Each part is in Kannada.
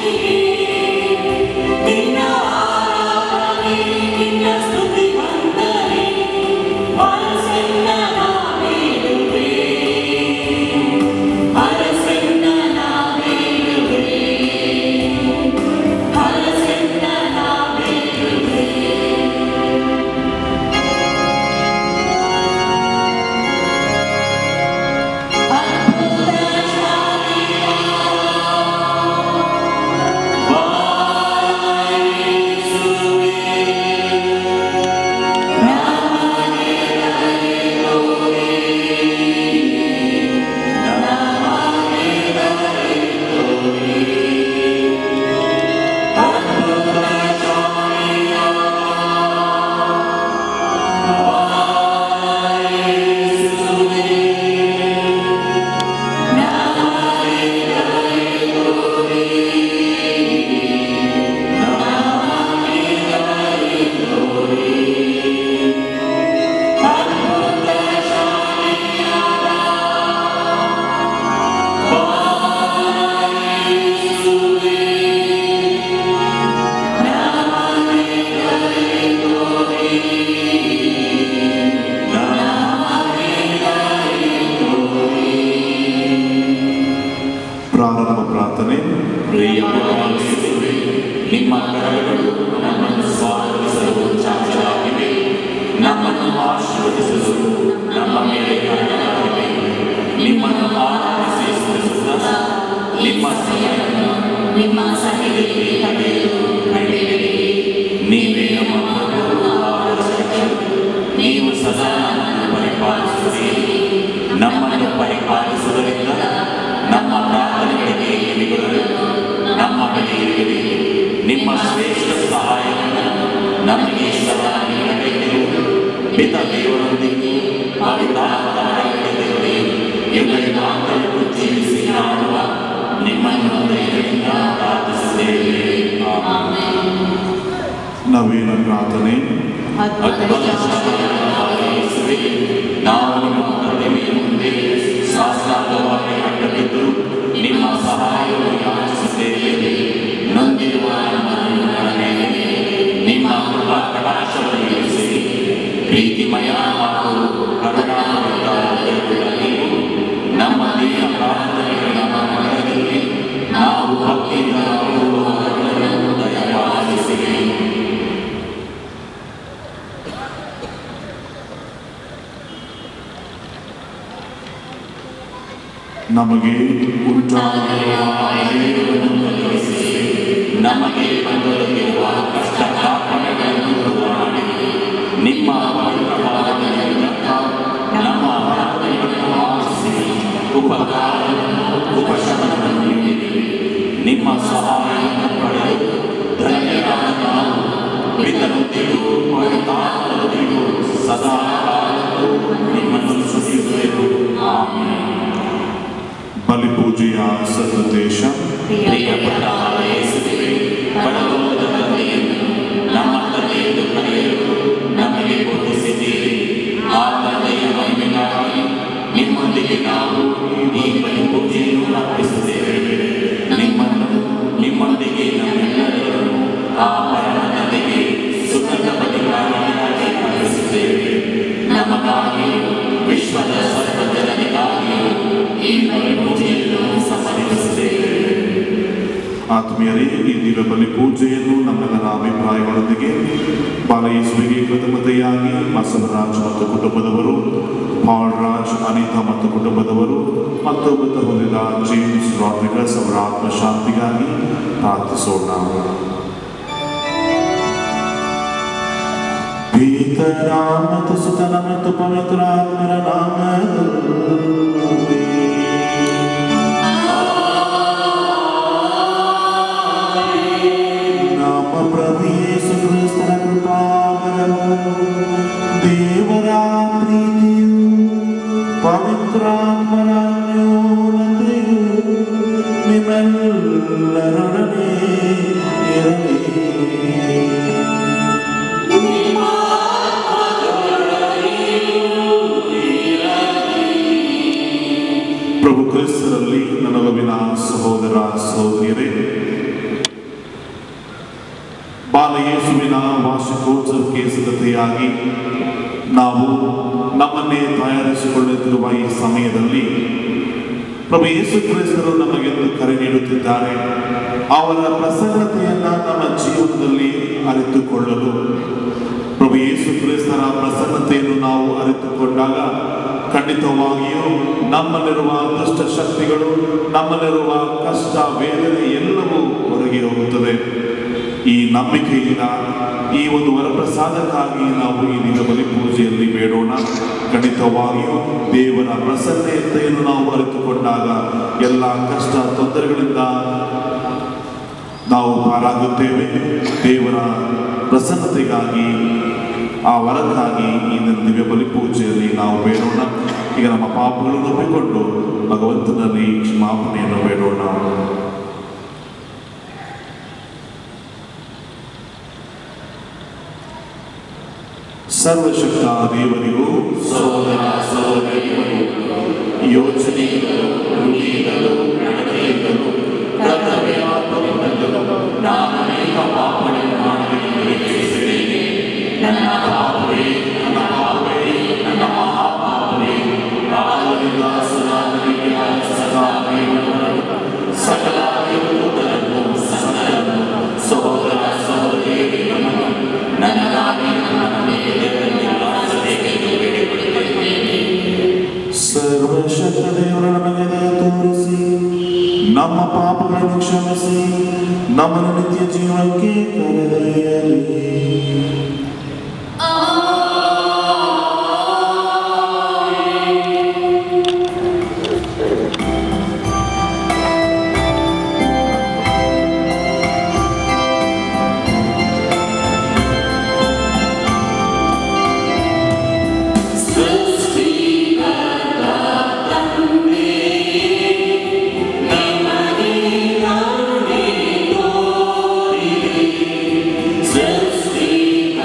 ಪ್ರಾರಂಭ ಪ್ರಾರ್ಥನೆ ಪ್ರಿಯ ಯೇಸುವೇ, ನಿಮ್ಮ ಕರಗಳು ನಮ್ಮನ್ನು ಸ್ವಾಗತಿಸಲು ಚಾಚಲಾಗಿವೆ ನಮ್ಮನ್ನು ಆಶೀರ್ವದಿಸಲು ನಮ್ಮ ಮೇಲೆ ಕರುಣಾಗಿವೆ ನಿಮ್ಮನ್ನು ಆರಾಧಿಸಿ ಸ್ತುತಿಸುತ್ತ ನಿಮ್ಮ ಸಮಯವನ್ನು ನಿಮ್ಮ ಸನ್ನಿಧಿಯಲ್ಲಿ ಕಳೆಯಲು ಕರೆಯುವಿರಿ. ನೀವೇ ನಮ್ಮ ಪ್ರಭು ಹಾಗೂ ರಕ್ಷಕರು. ನೀವು ಸದಾ ನಮ್ಮನ್ನು ಪರಿಪಾಲಿಸುತ್ತೀರಿ ನಮ್ಮನ್ನು ಪರಿಪಾಲಿಸುವುದರಿಂದ ನಮ್ಮ ಪ್ರಾರ್ಥನೆಗಳಿಗೆ ಕಿವಿಗೊಡಲು ನಮ್ಮ ಬಳಿ ಇರುವಿರಿ ನಿಮ್ಮ ಶ್ರೇಷ್ಠ ಸಹಾಯವನ್ನು ನಮಗೆ ಸದಾ ನೀಡಬೇಕೆಂದು ಪಿತ ದೇವರೊಂದಿಗೆ ಪವಿತ್ರಾತ್ಮರೊಂದಿಗೆ ಯುಗಯುಗಾಂತರಕ್ಕೂ ಜೀವಿಸಿ ಆಡುವ ನಿಮ್ಮನ್ನು ದಯದಿಂದ ಪ್ರಾರ್ಥಿಸುತ್ತೇವೆ ಆಮೆನ್. ನವೀನ ಪ್ರಾರ್ಥನೆ ಅದ್ಭುತ ಶಕ್ತಿಯಾದ ಯೇಸುವೇ, ನಾವು ನಿಮ್ಮ ಪ್ರತಿಮೆಯ ಮುಂದೆ ಶಾಸ್ತ್ರಾರ್ಥವಾಗಿ ಅಡ್ಡಬಿದ್ದು ನಿಮ್ಮ ಸಹಾಯವನ್ನು ಯಾಚಿಸುತ್ತೇವೆ ನೊಂದಿರುವ ನಮ್ಮ ಮನಗಳ ಮೇಲೆ ನಿಮ್ಮ ಕೃಪಾ ಕಟಾಕ್ಷವನ್ನು ಇರಿಸಿ ಪ್ರೀತಿಮಯ ಹಾಗೂ ಕರುಣಾಮೃತ ಹೃದಯವುಳ್ಳ ನೀವು ನಮ್ಮ ದೇಹ ಪ್ರಾರ್ಥನೆಗಳ ಮನದಲ್ಲಿ ನಾವು ಭಕ್ತಿಯಿಂದ ನೋಡುವ ವರಗಳನ್ನು ದಯಪಾಲಿಸಿರಿ ನಮಗೆ ಉಂಟಾಗಿರುವ ಅರಿವನ್ನು ಗಮನಿಸಿ ನಮಗೆ ಬಂದೊದಗಿರುವ ಕಷ್ಟ ಕಾರ್ಪಣ್ಯಗಳನ್ನು ದೂರ ಮಾಡಿ ನಿಮ್ಮ ಪವಿತ್ರವಾದ ಮೂಲಕ ನಮ್ಮ ಪ್ರಾರ್ಥನೆಗಳನ್ನು ಆಲಿಸಿ ಉಪಕಾರವನ್ನು ಉಪಶಮನವನ್ನು ನೀಡಿರಿ ನಿಮ್ಮ ಸಹಾಯವನ್ನು ಪಡೆದು ಧನ್ಯರಾದ ನಾವು ಪಿತರೊಂದಿಗೂ ಪವಿತ್ರಾತ್ಮರೊಂದಿಗೂ ಸದಾ ಕಾಲಕ್ಕೂ ನಿಮ್ಮನ್ನು ಸ್ತುತಿಸುವೆವು ಆಮೆನ್ ಬಲಿಪೂಜೆಯ ಸದುದ್ದೇಶ ಪ್ರಿಯಪಟ್ಟ ಯೇಸುವೆ ಪರಲೋಕದ ತಂದೆಯನ್ನು ನಮ್ಮ ತಂದೆಯೆಂದು ಕರೆಯಲು ನಮಗೆ ಬೋಧಿಸಿದ್ದೀರಿ ಆ ತಂದೆಯ ಮಹಿಮೆಗಾಗಿ ನಿಮ್ಮೊಂದಿಗೆ ನಾವು ಈ ಬಲಿಪೂಜೆಯನ್ನು ಅರ್ಪಿಸುತ್ತೇವೆ ನಿಮ್ಮನ್ನು ನಿಮ್ಮೊಂದಿಗೆ ನಮ್ಮೆಲ್ಲರನ್ನು ಆ ಪರಮ ತಂದೆಗೆ ಸುಗಂಧ ಬಲಿಗಾಗಿ ಅರ್ಪಿಸುತ್ತೇವೆ ನಮಗಾಗಿ ವಿಶ್ವದ ಸರ್ವಜನರಿಗಾಗಿಯೂ ಈ ಬಲಿಪೂಜೆಯನ್ನು ಸಮರ್ಪಿಸುತ್ತೇವೆ ಆತ್ಮೀಯರೇ ಈ ದಿವ್ಯ ಬಲಿ ಪೂಜೆಯನ್ನು ನಮ್ಮೆಲ್ಲರ ಅಭಿಪ್ರಾಯಗಳೊಂದಿಗೆ ಬಾಲಯೇಸುವಿಗೆ ಕೃತಜ್ಞತೆಯಾಗಿ ಬಸವರಾಜ್ ಮತ್ತು ಕುಟುಂಬದವರು ಪಾಲ್ ರಾಜ್ ಅನಿತಾ ಮತ್ತು ಕುಟುಂಬದವರು ಮತ್ತು ಮೃತ ಹೊಂದಿದ ಜೇಮ್ಸ್ ರಾಡ್ರಿಗಸ್ ಅವರ ಆತ್ಮಶಾಂತಿಗಾಗಿ ಪ್ರಾರ್ಥಿಸೋಣ ಪಿತರ ಮತ್ತು ಸುತನ ಮತ್ತು ಪವಿತ್ರಾತ್ಮರ ನಾಮದಲ್ಲಿ ನಮ್ಮ ಪ್ರಭು ಯೇಸು ಕ್ರಿಸ್ತನ ಕೃಪಾವರವು ದೇವರ ಪ್ರೀತಿಯು ಪವಿತ್ರಾತ್ಮರ ಅನ್ಯೋನ್ಯತೆಯು ನಿಮ್ಮೆಲ್ಲರೊಡನೆ ಇರಲಿ ಪ್ರಭು ಕ್ರಿಸ್ತರಲ್ಲಿ ನನ್ನ ಲವಿನ ಸಹೋದರ ಸಹೋದರಿಯರೇ ಬಾಲ ಯೇಸುವಿನ ವಾರ್ಷಿಕೋತ್ಸವಕ್ಕೆ ಸಿದ್ಧತೆಯಾಗಿ ನಾವು ನಮ್ಮನ್ನೇ ತಯಾರಿಸಿಕೊಳ್ಳುತ್ತಿರುವ ಈ ಸಮಯದಲ್ಲಿ ಪ್ರಭು ಯೇಸು ಕ್ರಿಸ್ತರು ನಮಗೆಂದು ಕರೆ ನೀಡುತ್ತಿದ್ದಾರೆ ಅವರ ಪ್ರಸನ್ನತೆಯನ್ನ ನಮ್ಮ ಜೀವನದಲ್ಲಿ ಅರಿತುಕೊಳ್ಳಲು ಪ್ರಭು ಯೇಸು ಕ್ರಿಸ್ತರ ಪ್ರಸನ್ನತೆಯನ್ನು ನಾವು ಅರಿತುಕೊಂಡಾಗ ಖಂಡಿತವಾಗಿಯೂ ನಮ್ಮಲ್ಲಿರುವ ದುಷ್ಟ ಶಕ್ತಿಗಳು ನಮ್ಮಲ್ಲಿರುವ ಕಷ್ಟ ವೇದನೆ ಎಲ್ಲವೂ ಹೊರಗೆ ಹೋಗುತ್ತದೆ ಈ ನಂಬಿಕೆಯಿಂದ ಈ ಒಂದು ವರಪ್ರಸಾದಕ್ಕಾಗಿ ನಾವು ಈ ದಿನ ಬಲಿ ಪೂಜೆಯಲ್ಲಿ ಬೇಡೋಣ ಖಂಡಿತವಾಗಿಯೂ ದೇವರ ಪ್ರಸನ್ನತೆಯನ್ನು ನಾವು ಅರಿತುಕೊಂಡಾಗ ಎಲ್ಲ ಕಷ್ಟ ತೊಂದರೆಗಳಿಂದ ನಾವು ಪಾರಾಗುತ್ತೇವೆ ದೇವರ ಪ್ರಸನ್ನತೆಗಾಗಿ ಆ ವರಕ್ಕಾಗಿ ಈ ದಿವ್ಯ ಬಲಿ ಪೂಜೆಯಲ್ಲಿ ನಾವು ಬೇಡೋಣ ಈಗ ನಮ್ಮ ಪಾಪಗಳನ್ನು ಒಪ್ಪಿಕೊಂಡು ಭಗವಂತನಲ್ಲಿ ಕ್ಷಮಾಪಣೆಯನ್ನು ಬೇಡೋಣ ಸರ್ವಶಕ್ತ ದೇವರಿಗೂ ಸಹೋದರ ಸಹೋದರಿಯರು ಯೋಚನೆಗಳು ನುಡಿಗಳು ನಡತೆಗಳು ಕರ್ತವ್ಯವಾದವುಗಳು ನಾನು ಅನೇಕ ಪಾಪಗಳನ್ನು ಮಾಡಬೇಕೆಂದು ಯೋಚಿಸಿದ್ದೇನೆ ನನ್ನ ಪಾಪವೇ ನನ್ನ ಪಾಪವೇ ನನ್ನ ಮಹಾಪಾಪವೇ ಆದ್ದರಿಂದ ಸದಾ ನನಗೆ ಸದಾ ಭಯವನ್ನು ಸಕಲ ದೇವದೂತರನ್ನು ಸಂತರನ್ನು ಸಹೋದರ ಸಹೋದರಿಯರನ್ನು ನನಗಾಗಿ ನನ್ನ ಮೇಲೆ ನಿವಾಸಬೇಕೆಂದು ಬೇಡಿಕೊಳ್ಳುತ್ತೇನೆ ಸರ್ವಶಕ್ತ ದೇವರ ನಮಗೆ ದಯ ತೋರಿಸಿ ನಮ್ಮ ಪಾಪಗಳನ್ನು ಕ್ಷಮಿಸಿ ನಮ್ಮನ್ನು ನಿತ್ಯ ಜೀವಕ್ಕೆ ಕರೆದೊಯ್ಯಲಿ ಸೃಷ್ಟಿಕರ್ತ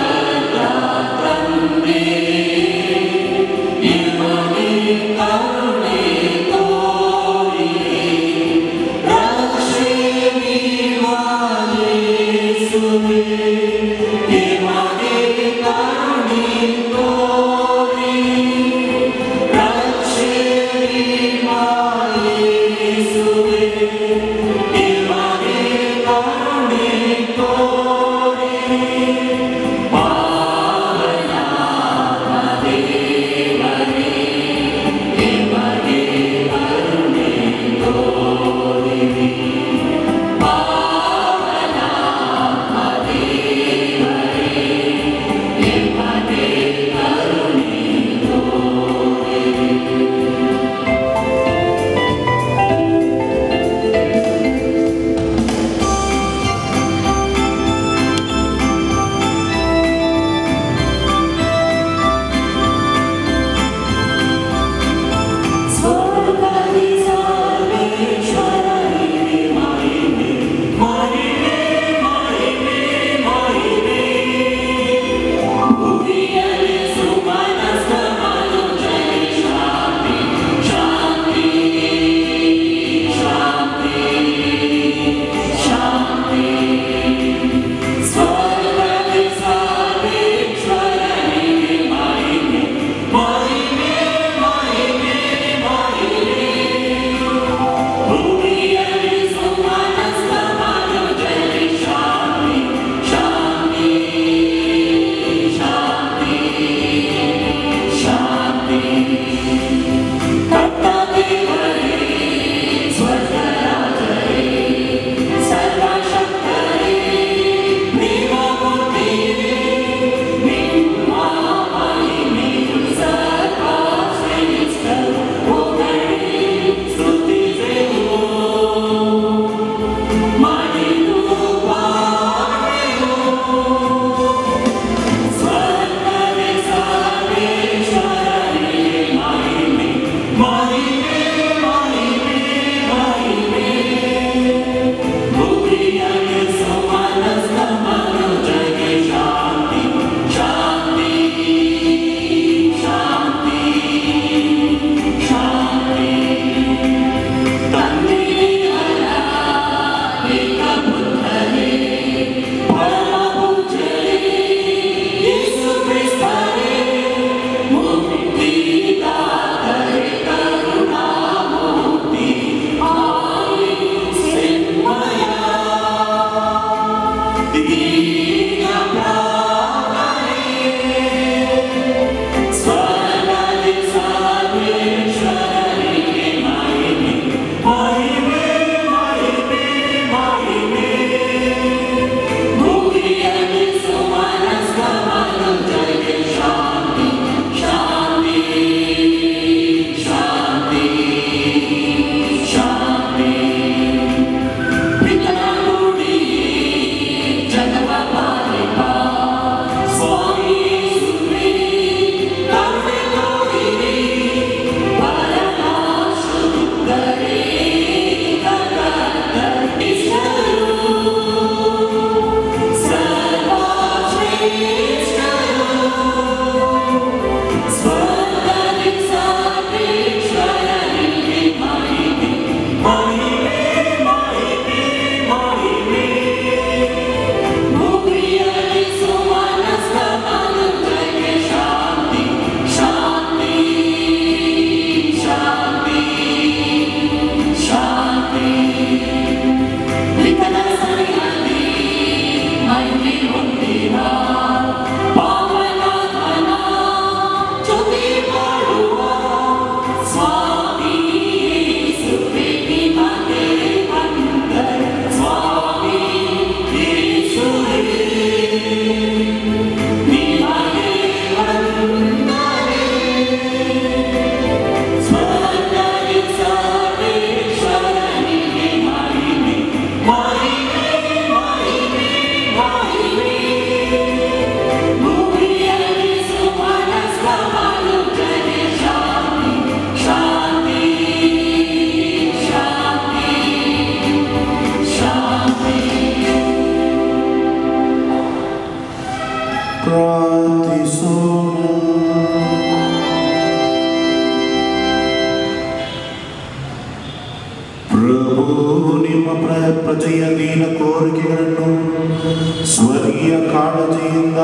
ಪ್ರಭು ನಿಮ್ಮ ಪ್ರ- ಪ್ರಜೆಯ ದೀನ ಕೋರಿಕೆಗಳನ್ನು ಸ್ವರ್ಗೀಯ ಕಾಳಜಿಯಿಂದ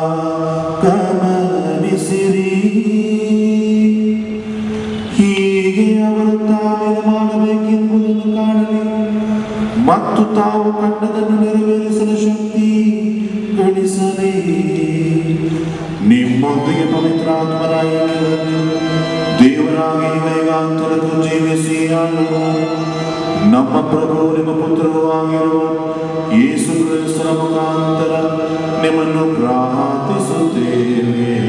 ಗಮನಿಸಿರಿ ಹೀಗೆ ಅವರು ತಾವೇನು ಮಾಡಬೇಕೆಂಬುದನ್ನು ಕಾಣಲಿ ಮತ್ತು ತಾವು ಕಂಡದನ್ನು ನೆರವೇರಿಸಲು ಶಕ್ತಿ ಗಳಿಸಲಿ ನಿಮ್ಮೊಂದಿಗೆ ಪವಿತ್ರಾತ್ಮರ ಐಕ್ಯದಲ್ಲಿ ದೇವರಾಗಿ ವೇಗಾಂತರಕ್ಕೂ ಜೀವಿಸಿ ಆಳುವ ನಮ್ಮ ಪ್ರಭು ನಿಮ್ಮ ಪುತ್ರರು ಆಗಿರುವ ಯೇಸು ಕ್ರಿಸ್ತರ ಮುಖಾಂತರ ನಿಮ್ಮನ್ನು ಪ್ರಾರ್ಥಿಸುತ್ತೇವೆ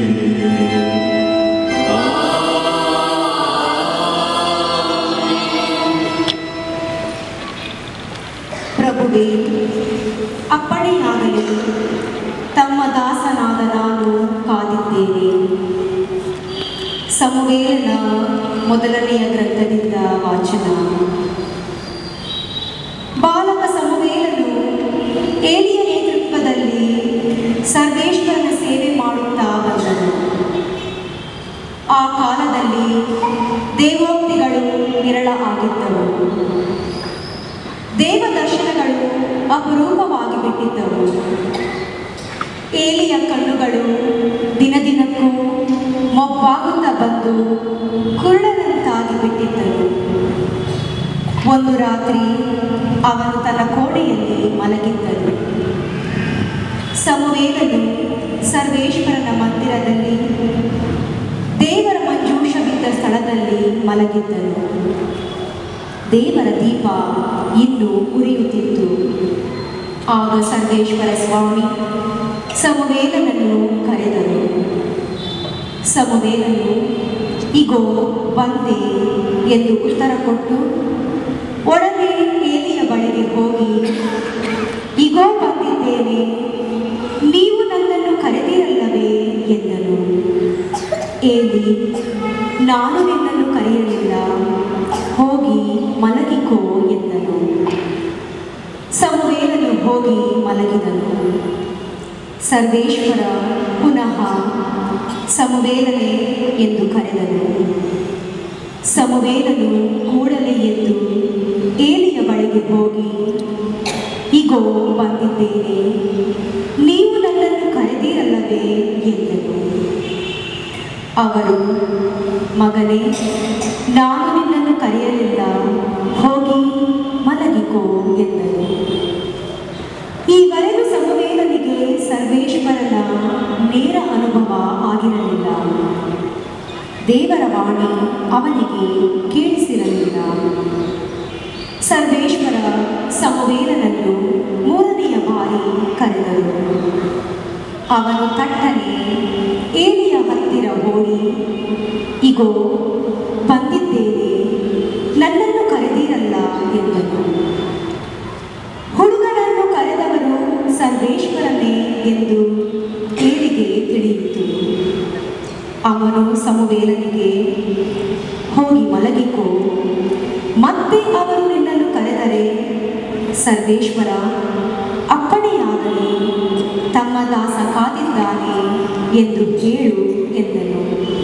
ಪ್ರಭುವೇ ಅಪ್ಪಣೆಯಾಗಲಿ ತಮ್ಮ ದಾಸನಾದ ನಾನು ಕಾದಿದ್ದೇನೆ ಸಮುವೇಲನ ಮೊದಲನೆಯ ಗ್ರಂಥದಿಂದ ವಾಚನ ಬಾಲಕ ಸಮುವೇಲನು ಏಲಿಯ ನೇತೃತ್ವದಲ್ಲಿ ಸರ್ವೇಶ್ವರನ ಸೇವೆ ಮಾಡುತ್ತಾ ಬಂದನು ಆ ಕಾಲದಲ್ಲಿ ದೇವೋಕ್ತಿಗಳು ವಿರಳ ಆಗಿದ್ದವು ದೇವ ದರ್ಶನಗಳು ಅಪರೂಪವಾಗಿ ಬಿಟ್ಟಿದ್ದವು ಏಲಿಯ ಕಣ್ಣುಗಳು ದಿನದಿನಕ್ಕೂ ಮೊಬ್ಬಾಗುತ್ತಾ ಬಂದು ಕುರುಡನಂತಾಗಿ ಬಿಟ್ಟಿದ್ದರು ಒಂದು ರಾತ್ರಿ ಅವನು ತನ್ನ ಕೋಣೆಯಲ್ಲಿ ಮಲಗಿದ್ದನು ಸಮುವೇಲನು ಸರ್ವೇಶ್ವರನ ಮಂದಿರದಲ್ಲಿ ದೇವರ ಮಂಜೂಷ ಬಿದ್ದ ಸ್ಥಳದಲ್ಲಿ ಮಲಗಿದ್ದನು ದೇವರ ದೀಪ ಇನ್ನೂ ಉರಿಯುತ್ತಿತ್ತು ಆಗ ಸರ್ವೇಶ್ವರ ಸ್ವಾಮಿ ಸಮುವೇಲನನ್ನು ಕರೆದರು ಸಮುವೇಲನು ಇಗೋ ಬಂದೆ ಎಂದು ಉತ್ತರ ಕೊಟ್ಟು ಒಡನೆ ಏಲಿಯ ಬಳಿಗೆ ಹೋಗಿ ಇಗೋ ಬಂದಿದ್ದೇನೆ ನೀವು ನನ್ನನ್ನು ಕರೆದಿರಲ್ಲವೇ ಎಂದನು ಏಲಿ ನಾನು ನಿನ್ನನ್ನು ಕರೆಯಲಿಲ್ಲ ಹೋಗಿ ಮಲಗಿಕೋ ಎಂದನು ಸಮುವೇಲನು ಹೋಗಿ ಮಲಗಿದನು ಸರ್ವೇಶ್ವರ ಪುನಃ ಸಮುವೇಲನೆ ಎಂದು ಕರೆದನು ಸಮುವೇಲನು ಕೂಡಲೇ ಎದ್ದು ಏಲಿಯ ಬಳಿಗೆ ಹೋಗಿ ಇಗೋ ಬಂದಿದ್ದೇನೆ ನೀವು ನನ್ನನ್ನು ಕರೆದಿರಲ್ಲವೇ ಎಂದನು ಅವರು ಮಗನೇ ನಾನು ನಿನ್ನನ್ನು ಕರೆಯಲಿಲ್ಲ ಹೋಗಿ ಮಲಗಿಕೋ ಎಂದರು ಈವರೆಗೂ ಸಮುವೇಲನಿಗೆ ಸರ್ವೇಶ್ವರನ ನೇರ ಅನುಭವ ಆಗಿರಲಿಲ್ಲ ದೇವರ ವಾಣಿ ಅವನಿಗೆ ಕೇಳಿಸಿರಲಿಲ್ಲ ಸರ್ವೇಶ್ವರ ಸಮುವೇಲನನ್ನು ಮೂರನೆಯ ಬಾರಿ ಕರೆದರು ಅವನು ತಟ್ಟನೆ ಏಲಿಯ ಹತ್ತಿರ ಓಡಿ ಇಗೋ ಬಂದಿದ್ದೇನೆ ನನ್ನನ್ನು ಕರೆದಿರಲ್ಲ ಎಂದನು ಹುಡುಗನನ್ನು ಕರೆದವರು ಸರ್ವೇಶ್ವರನೇ ಎಂದು ಏಳಿಗೆ ತಿಳಿಯಿತು ಅವನು ಸಮುವೇಲನಿಗೆ ಹೋಗಿ ಮಲಗಿಕೋ ಮತ್ತೆ ಅವರು ನಿನ್ನನ್ನು ಕರೆದರೆ ಸರ್ವೇಶ್ವರ ಅಪ್ಪಣೆಯಾಗಲಿ ತಮ್ಮ ದಾಸ ಕಾದಿದ್ದಾನೆ ಎಂದು ಹೇಳು ಎಂದನು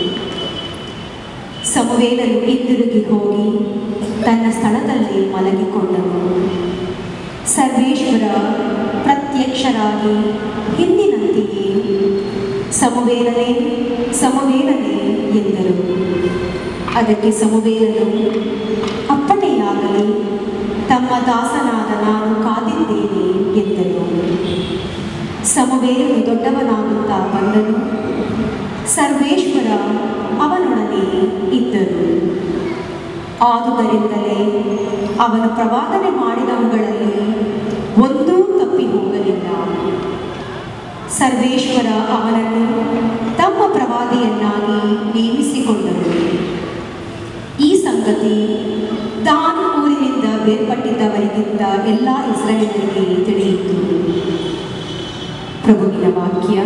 ಸಮುವೇಲನು ಹಿಂದಿರುಗಿ ಹೋಗಿ ತನ್ನ ಸ್ಥಳದಲ್ಲಿ ಮಲಗಿಕೊಂಡನು ಸರ್ವೇಶ್ವರ ಪ್ರತ್ಯಕ್ಷರಾಗಿ ಹಿಂದಿನಂತೆಯೇ ಸಮುವೇಲನೆ ಸಮುವೇಲನೆ ಎಂದರು ಅದಕ್ಕೆ ಸಮುವೇಲನು ಅಪ್ಪಣೆಯಾಗಲಿ ತಮ್ಮ ದಾಸನಾದ ನಾನು ಕಾದಿದ್ದೇನೆ ಎಂದನು ಸಮುವೇಲನು ದೊಡ್ಡವನಾಗುತ್ತಾ ಬಂದನು ಸರ್ವೇಶ್ವರ ಅವನೊಡನೆ ಇದ್ದರು ಆದುದರಿಂದಲೇ ಅವನು ಪ್ರವಾದನೆ ಮಾಡಿದವುಗಳಲ್ಲಿ ಒಂದೂ ತಪ್ಪಿ ಹೋಗಲಿಲ್ಲ ಸರ್ವೇಶ್ವರ ಅವನನ್ನು ತಮ್ಮ ಪ್ರವಾದಿಯನ್ನಾಗಿ ನೇಮಿಸಿಕೊಂಡರು ಈ ಸಂಗತಿ ತಾನು ಊರಿನಿಂದ ಬೇರ್ಪಟ್ಟಿದ್ದವರಿಗಿಂತ ಎಲ್ಲ ಇಸ್ರಾಯೇಲರಿಗೆ ತಿಳಿಯಿತು ಪ್ರಭುವಿನ ವಾಕ್ಯ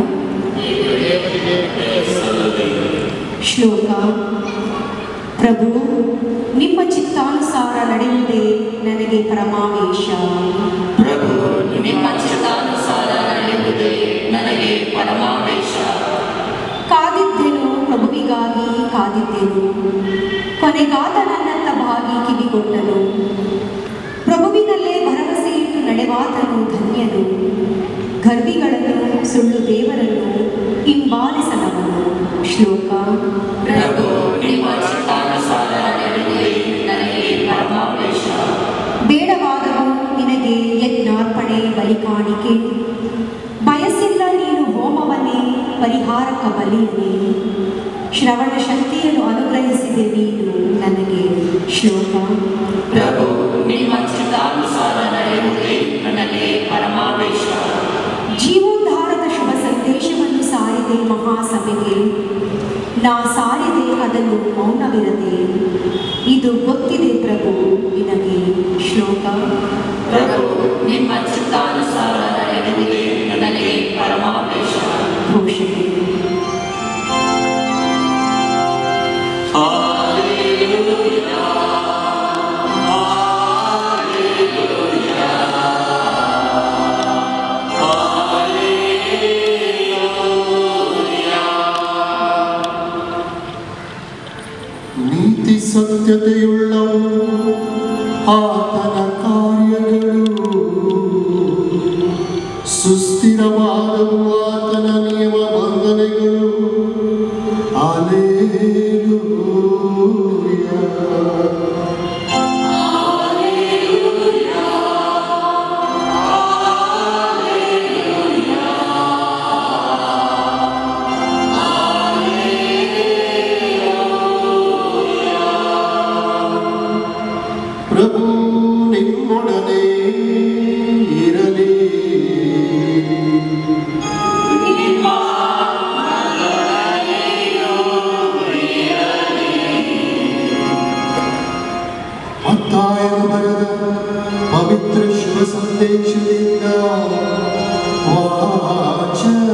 ಶ್ಲೋಕ ಪ್ರಭು ನಿಮ್ಮ ಚಿತ್ತಾನುಸಾರ ನಡೆಯುವುದೇ ನನಗೆ ಪರಮಾವೇಶ ಪ್ರಭು ನಿಮ್ಮ ಚಿತ್ತಾನುಸಾರ ನಡೆಯುವುದೇ ನನಗೆ ಪರಮಾವೇಶ ಕಾದಿದ್ದೆನು ಪ್ರಭುವಿಗಾಗಿ ಕಾದಿದ್ದೆನು ಕೊನೆಗಾದ ನನ್ನತ್ತ ಬಾಗಿ ಕಿವಿಗೊಟ್ಟನು ಸುಳ್ಳು ದೇವರನ್ನು ಹಿಂಬಾಲಿಸಲವನು ಶ್ಲೋಕ ಪ್ರಭು ನಿಮ್ಮ ಚಿತ್ತಾನುಸಾರ ನಡೆಯುವುದೇ ನನಗೆ ಪರಮಾವೇಶ ಬೇಡವಾದವು ನಿನಗೆ ಯಜ್ಞಾರ್ಪಣೆ ಬಲಿ ಕಾಣಿಕೆ ಬಯಸಿಲ್ಲ ನೀನು ಹೋಮವನ್ನೇ ಪರಿಹಾರಕ ಬಲಿಯನ್ನೇ ಶ್ರವಣ ಶಕ್ತಿಯನ್ನು ಅನುಗ್ರಹಿಸಿದೆ ನೀನು ನನಗೆ ಶ್ಲೋಕ ಪ್ರಭು ನಿಮ್ಮ ಚಿತ್ತಾನುಸಾರ ನಡೆಯುವುದೇ ನನಗೆ ಪರಮಾವೇಶ ಜೀವೋದ್ಧಾರದ ಶುಭ ಸಂದೇಶವನ್ನು ಸಾರಿದೆ ಮಹಾಸಭೆಗೆ ನಾ ಸಾರಿದೆ ಅದನ್ನು ಮೌನವಿರದೆ ಇದು ಗೊತ್ತಿದೆ ಪ್ರಭು ನಿನಗೆ ಶ್ಲೋಕ ಪ್ರಭು ನಿಮ್ಮ ಚಿತ್ತಾನುಸಾರ ನಡೆಯುವುದೇ ನನಗೆ ಪರಮಾವೇಶ ಘೋಷಣೆ ನೀತಿ ಸತ್ಯತೆಯುಳ್ಳವು ಆತನ ಕಾರ್ಯಗಳು ಸುಸ್ಥಿರವಾದವು ಆತನ ನಿಯಮ ಬಂಧನೆಗಳು ಅಲೇಲೂಯ ಪ್ರಭು ನಿಮ್ಮೊಡನೆ ಇರಲಿ ಮತ್ತಾಯನು ಬರೆದ ಪವಿತ್ರ ಶುಭ ಸಂದೇಶದಿಂದ ವಾಚನ